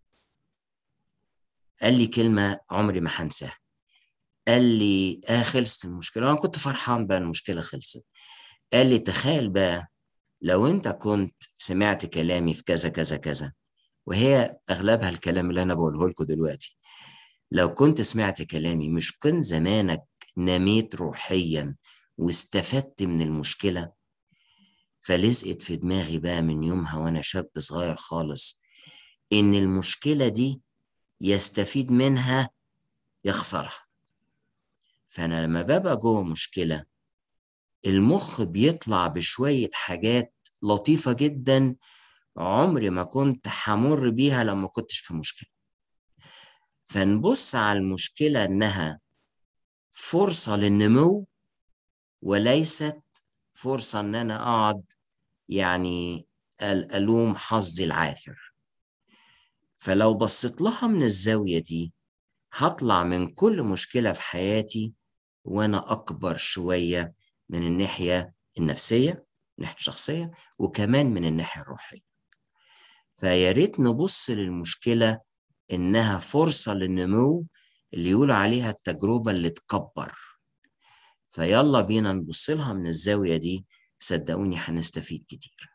قال لي كلمة عمري ما هنساها قال لي اه خلصت المشكلة وانا كنت فرحان بقى المشكلة خلصت قال لي تخيل بقى لو انت كنت سمعت كلامي في كذا كذا كذا وهي اغلبها الكلام اللي انا بقوله لكم دلوقتي لو كنت سمعت كلامي مش كنت زمانك نميت روحيا واستفدت من المشكلة فلزقت في دماغي بقى من يومها وانا شاب صغير خالص ان المشكلة دي يستفيد منها يخسرها فانا لما ببقى جوه مشكلة المخ بيطلع بشوية حاجات لطيفة جدا عمري ما كنت همر بيها لما كنتش في مشكلة فنبص على المشكلة انها فرصة للنمو وليست فرصة ان انا اقعد يعني الوم حظي العاثر فلو بصيت لها من الزاوية دي هطلع من كل مشكلة في حياتي وانا اكبر شوية من الناحية النفسية الناحية الشخصية وكمان من الناحية الروحية فيا ريت نبص للمشكلة إنها فرصة للنمو اللي يقولوا عليها التجربة اللي تكبر فيلا بينا نبص لها من الزاوية دي صدقوني هنستفيد كتير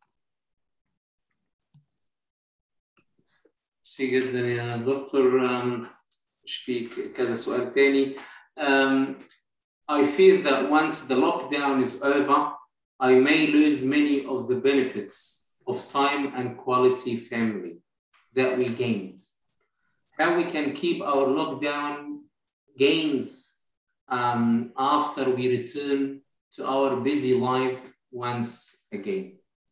ميرسي جدا يا دكتور مش في كذا سؤال تاني um, I fear that once the lockdown is over I may lose many of the benefits of time and quality family that we gained. How we can keep our lockdown gains um, after we return to our busy life once again.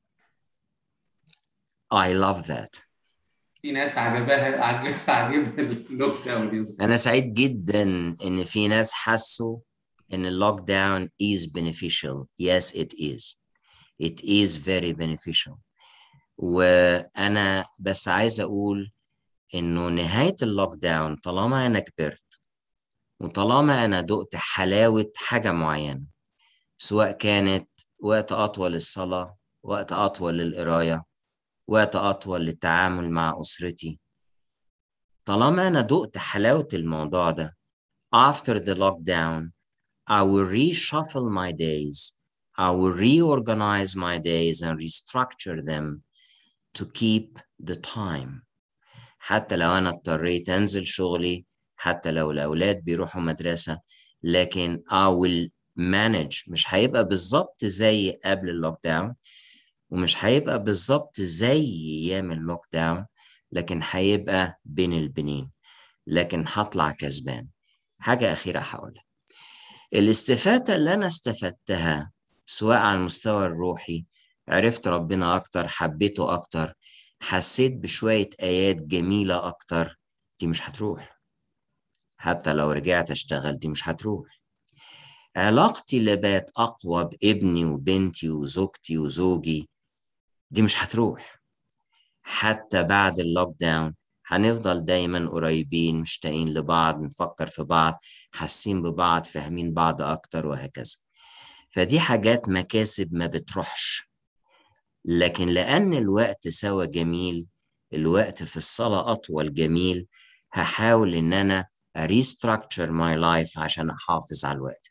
I love that. في ناس عجبها عجبها عجبها اللوك داون أنا سعيد جدا إن في ناس حسوا إن اللوك داون is beneficial. Yes, it is. It is very beneficial. وأنا بس عايز أقول إنه نهاية اللوك داون طالما أنا كبرت وطالما أنا دقت حلاوة حاجة معينة سواء كانت وقت أطول للصلاة وقت أطول للقراية وقت أطول للتعامل مع أسرتي طالما أنا دقت حلاوة الموضوع ده after the lockdown I will reshuffle my days I will reorganize my days and restructure them to keep the time حتى لو أنا اضطريت أنزل شغلي حتى لو الأولاد بيروحوا مدرسة لكن I will manage مش هيبقى بالظبط زي قبل اللوك داون ومش هيبقى بالظبط زي أيام اللوك داون لكن هيبقى بين البنين لكن هطلع كسبان حاجة أخيرة هقولها الاستفادة اللي أنا استفدتها سواء على المستوى الروحي عرفت ربنا أكتر حبيته أكتر حسيت بشوية آيات جميلة أكتر دي مش هتروح حتى لو رجعت أشتغل دي مش هتروح علاقتي اللي بقت أقوى بابني وبنتي وزوجتي وزوجي دي مش هتروح حتى بعد اللوك داون هنفضل دايما قريبين مشتاقين لبعض نفكر في بعض حاسين ببعض فاهمين بعض أكتر وهكذا فدي حاجات مكاسب ما بتروحش لكن لأن الوقت سوا جميل الوقت في الصلاة أطول جميل هحاول إن أنا restructure my life عشان أحافظ على الوقت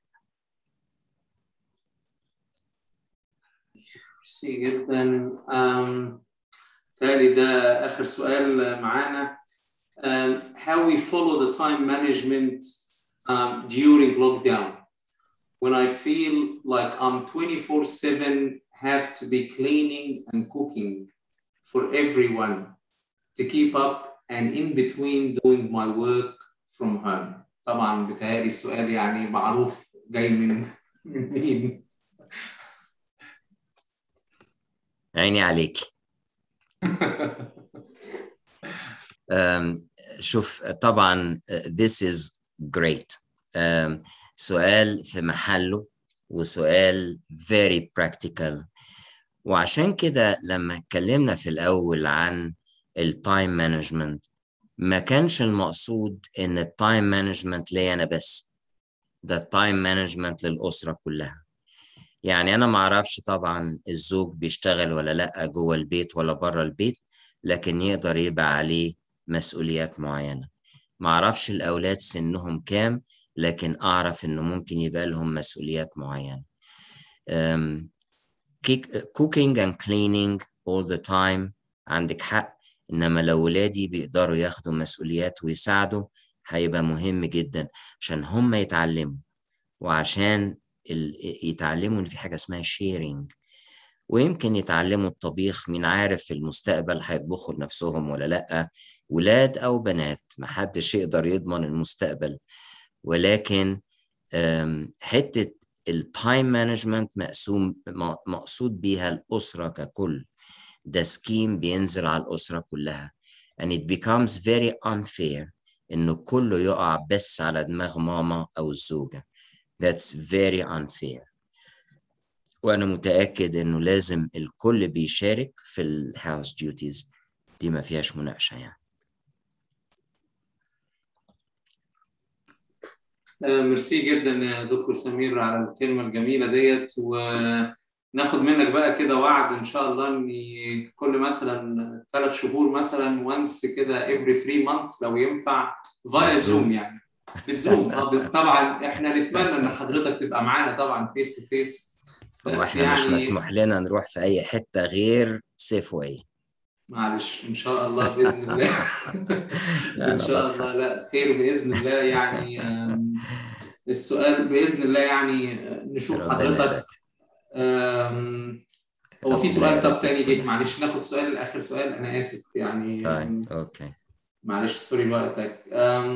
ميرسي جدا um, تالي ده آخر سؤال معانا um, how we follow the time management um, during lockdown when I feel like I'm 24/7 have to be cleaning and cooking for everyone to keep up and in between doing my work from home طبعا بتهيألي السؤال يعني معروف جاي من من مين عيني عليك um, شوف طبعا this is great um, سؤال في محله وسؤال very practical وعشان كده لما اتكلمنا في الأول عن التايم مانجمنت ما كانش المقصود إن التايم مانجمنت ليا أنا بس ده التايم مانجمنت للأسرة كلها يعني أنا معرفش طبعا الزوج بيشتغل ولا لأ جوه البيت ولا بره البيت لكن يقدر يبقى عليه مسؤوليات معينة معرفش الأولاد سنهم كام لكن أعرف إنه ممكن يبقى لهم مسؤوليات معينة um, cooking and cleaning all the time عندك حق إنما لو ولادي بيقدروا ياخدوا مسؤوليات ويساعدوا هيبقى مهم جدا عشان هم يتعلموا وعشان يتعلموا إن في حاجة اسمها شيرينج ويمكن يتعلموا الطبيخ مين عارف في المستقبل هيطبخوا لنفسهم ولا لأ ولاد أو بنات محدش يقدر يضمن المستقبل ولكن حتة التايم مانجمنت مقسوم مقصود بيها الأسرة ككل ده سكيم بينزل على الأسرة كلها and it becomes very unfair إنه كله يقع بس على دماغ ماما أو الزوجة that's very unfair وأنا متأكد إنه لازم الكل بيشارك في الهاوس ديوتيز دي ما فيهاش مناقشة يعني ميرسي جدا يا دكتور سمير على الكلمة الجميلة ديت وناخد منك بقى كده وعد إن شاء الله إن كل مثلا ثلاث شهور مثلا وانس كده every three months لو ينفع فايا زوم يعني بالزوم طبعا احنا نتمنى ان حضرتك تبقى معانا طبعا فيس تو فيس بس واحنا يعني مش مسموح لنا نروح في اي حته غير سيف واي معلش ان شاء الله باذن الله ان شاء الله لا خير باذن الله يعني السؤال باذن الله يعني نشوف حضرتك هو في سؤال طب تاني جه معلش ناخد سؤال اخر سؤال انا اسف يعني طيب اوكي معلش سوري لوقتك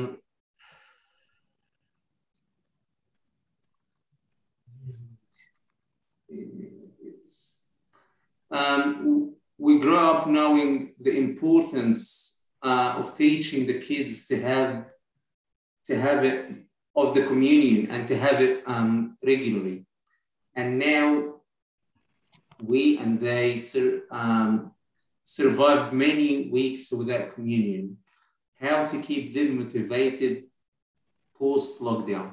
Um, we grow up knowing the importance uh, of teaching the kids to have to have it of the communion and to have it um, regularly. And now we and they sur um, survived many weeks without communion. How to keep them motivated post lockdown?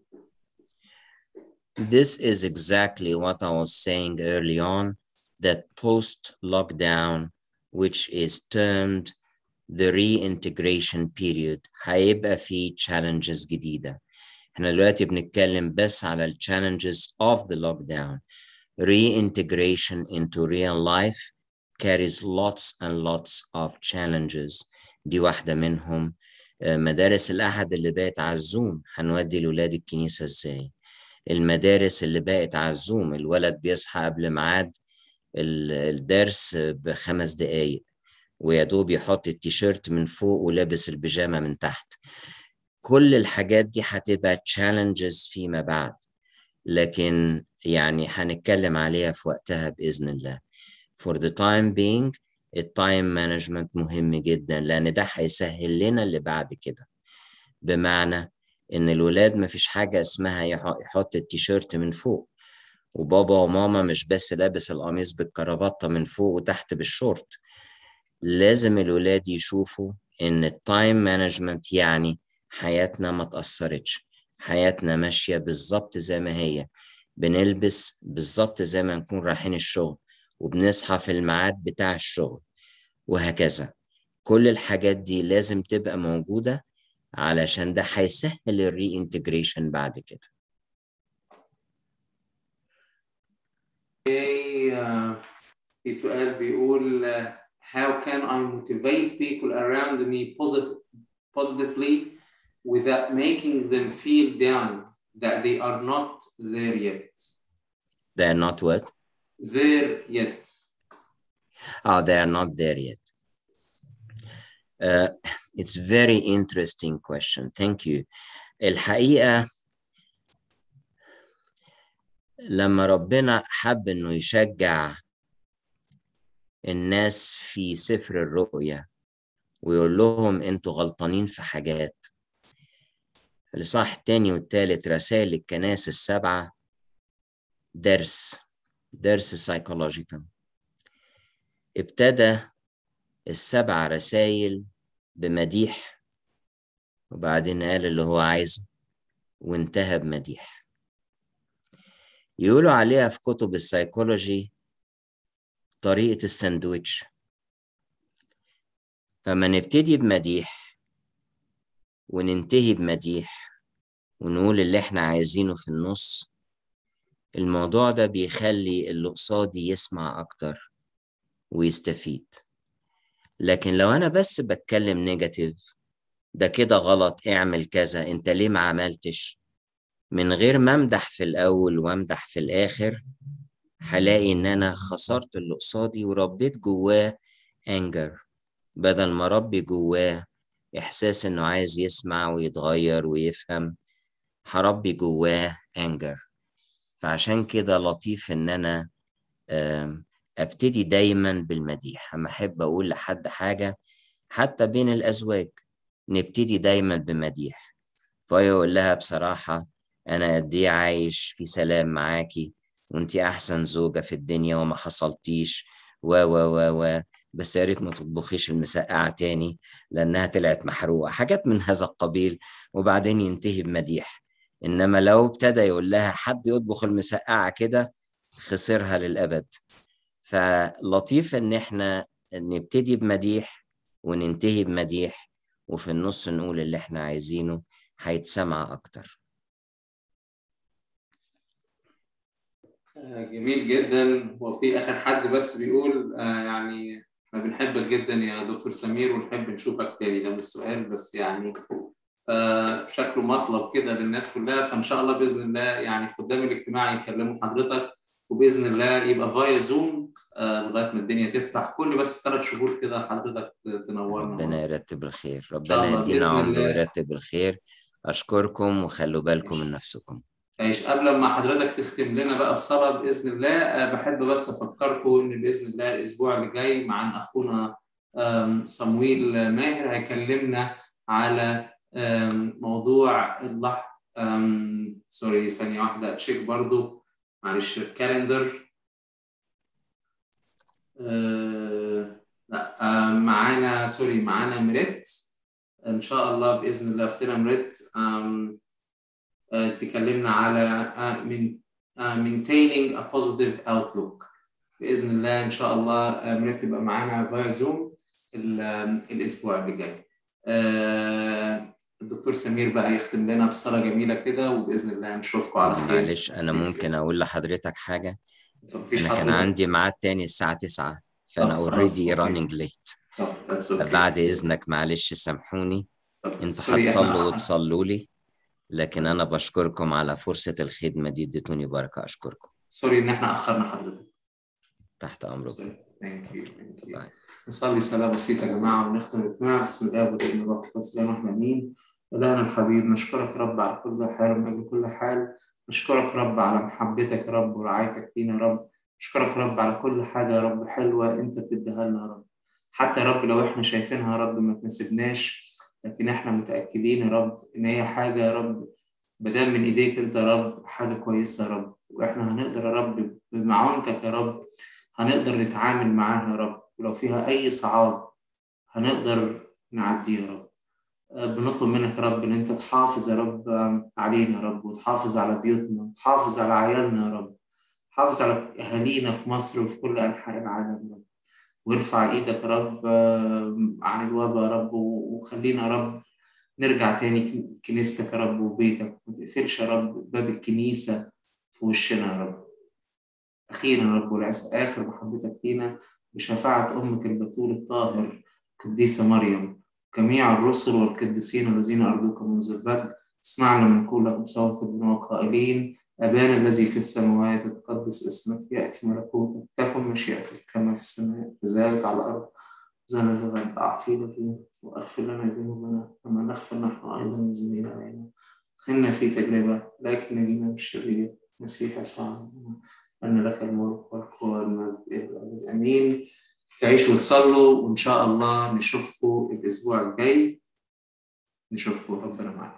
This is exactly what I was saying early on that post lockdown, which is termed the reintegration period, هيبقى فيه challenges جديدة. احنا دلوقتي بنتكلم بس على ال challenges of the lockdown. Reintegration into real life carries lots and lots of challenges. دي واحدة منهم مدارس الأحد اللي بقت على الزوم هنودي الولاد الكنيسة ازاي؟ المدارس اللي بقت على الزوم الولد بيصحى قبل ميعاد الدرس بخمس دقايق ويا دوب يحط التيشيرت من فوق ولابس البيجامه من تحت كل الحاجات دي هتبقى challenges فيما بعد لكن يعني هنتكلم عليها في وقتها بإذن الله for the time being التايم مانجمنت مهم جدا لأن ده هيسهل لنا اللي بعد كده بمعنى إن الولاد مفيش حاجة اسمها يحط التيشيرت من فوق وبابا وماما مش بس لابس القميص بالكرافتة من فوق وتحت بالشورت لازم الولاد يشوفوا إن التايم مانجمنت يعني حياتنا ما تأثرتش حياتنا ماشية بالظبط زي ما هي بنلبس بالظبط زي ما نكون رايحين الشغل وبنصحى في الميعاد بتاع الشغل وهكذا كل الحاجات دي لازم تبقى موجودة علشان ده هيسهل الري انتجريشن بعد كده Okay, uh, في سؤال بيقول uh, how can I motivate people around me posit- positively without making them feel down that they are not there yet? They're not what? There yet. Oh, they are not there yet. Uh, it's very interesting question. Thank you. الحقيقة لما ربنا حب انه يشجع الناس في سفر الرؤيا ويقول لهم انتوا غلطانين في حاجات الإصحاح التاني والتالت رسائل الكنائس السبعة درس درس سايكولوجيكال ابتدى السبع رسائل بمديح وبعدين قال اللي هو عايزه وانتهى بمديح يقولوا عليها في كتب السيكولوجي طريقة الساندويتش فما نبتدي بمديح وننتهي بمديح ونقول اللي احنا عايزينه في النص الموضوع ده بيخلي اللي قصادي يسمع أكتر ويستفيد لكن لو أنا بس بتكلم نيجاتيف ده كده غلط اعمل كذا انت ليه ما عملتش من غير ما امدح في الأول وامدح في الآخر هلاقي إن أنا خسرت اللي قصادي وربيت جواه أنجر بدل ما ربي جواه إحساس إنه عايز يسمع ويتغير ويفهم هربي جواه أنجر فعشان كده لطيف إن أنا أبتدي دايما بالمديح أما أحب أقول لحد حاجة حتى بين الأزواج نبتدي دايما بمديح فيقول لها بصراحة أنا قد إيه عايش في سلام معاكي وانتي أحسن زوجة في الدنيا وما حصلتيش و و و و بس يا ريت ما تطبخيش المسقعة تاني لأنها طلعت محروقة حاجات من هذا القبيل وبعدين ينتهي بمديح إنما لو ابتدى يقول لها حد يطبخ المسقعة كده خسرها للأبد فلطيف إن إحنا نبتدي بمديح وننتهي بمديح وفي النص نقول اللي إحنا عايزينه هيتسمع أكتر جميل جدا وفي اخر حد بس بيقول آه يعني احنا بنحبك جدا يا دكتور سمير ونحب نشوفك تاني ده مش سؤال بس يعني آه شكله مطلب كده للناس كلها فان شاء الله باذن الله يعني خدام الاجتماع يكلموا حضرتك وباذن الله يبقى فايا زوم آه لغايه ما الدنيا تفتح كل بس ثلاث شهور كده حضرتك تنورنا ربنا يرتب الخير ربنا يدينا عمر ويرتب الخير اشكركم وخلوا بالكم من نفسكم عيش قبل ما حضرتك تختم لنا بقى بصلاة بإذن الله بحب بس أفكركم إن بإذن الله الأسبوع اللي جاي مع أخونا صمويل ماهر هيكلمنا على موضوع اللح سوري ثانية واحدة تشيك برضو معلش الكالندر لا معانا سوري معانا مريت إن شاء الله بإذن الله أختنا مريت تكلمنا على من maintaining a positive outlook باذن الله ان شاء الله مريت تبقى معانا فايا زوم الاسبوع اللي جاي الدكتور سمير بقى يختم لنا بصلاه جميله كده وباذن الله نشوفكم على خير معلش انا ممكن اقول لحضرتك حاجه انا كان عندي ميعاد تاني الساعه 9 فانا اوريدي راننج ليت بعد اذنك معلش سامحوني انتوا هتصلوا وتصلوا لي لكن انا بشكركم على فرصه الخدمه دي اديتوني بركه اشكركم سوري ان احنا اخرنا حضرتك تحت امركم ثانك يو نصلي صلاه بسيطه يا جماعه ونختم الاجتماع بسم الله والابن والروح القدس لا نحن امين إلهنا الحبيب نشكرك رب على كل حال ومن أجل كل حال نشكرك رب على محبتك يا رب ورعايتك لينا يا رب نشكرك رب على كل حاجة يا رب حلوة أنت بتديها لنا يا رب حتى يا رب لو إحنا شايفينها يا رب ما تناسبناش لكن إحنا متأكدين يا رب إن هي حاجة يا رب بدل من إيديك أنت يا رب حاجة كويسة يا رب وإحنا هنقدر يا رب بمعونتك يا رب هنقدر نتعامل معاها يا رب ولو فيها أي صعاب هنقدر نعديه يا رب بنطلب منك يا رب ان انت تحافظ يا رب علينا يا رب وتحافظ على بيوتنا وتحافظ على عيالنا يا رب حافظ على اهالينا في مصر وفي كل انحاء العالم يا رب وارفع ايدك يا رب عن الوباء يا رب وخلينا يا رب نرجع تاني كنيستك يا رب وبيتك ما تقفلش يا رب باب الكنيسة في وشنا يا رب أخيرا يا رب آخر محبتك لينا بشفاعة أمك البتول الطاهر القديسة مريم جميع الرسل والقديسين الذين أرجوك منذ البدء اسمعنا من كل صوت ابن قائلين أبانا الذي في السماوات تقدس اسمك يأتي ملكوتك تكن مشيئتك كما في السماء كذلك على الأرض زنا زغد أعطينا فيه وأغفر لنا ذنوبنا كما نغفر نحن أيضا المذنبين علينا دخلنا في تجربة لكن نجينا من الشرير مسيح يسوع أن لك الملك والقوة والمجد إلى الأبد آمين تعيشوا وتصلوا وإن شاء الله نشوفكم الأسبوع الجاي نشوفكم ربنا معاكم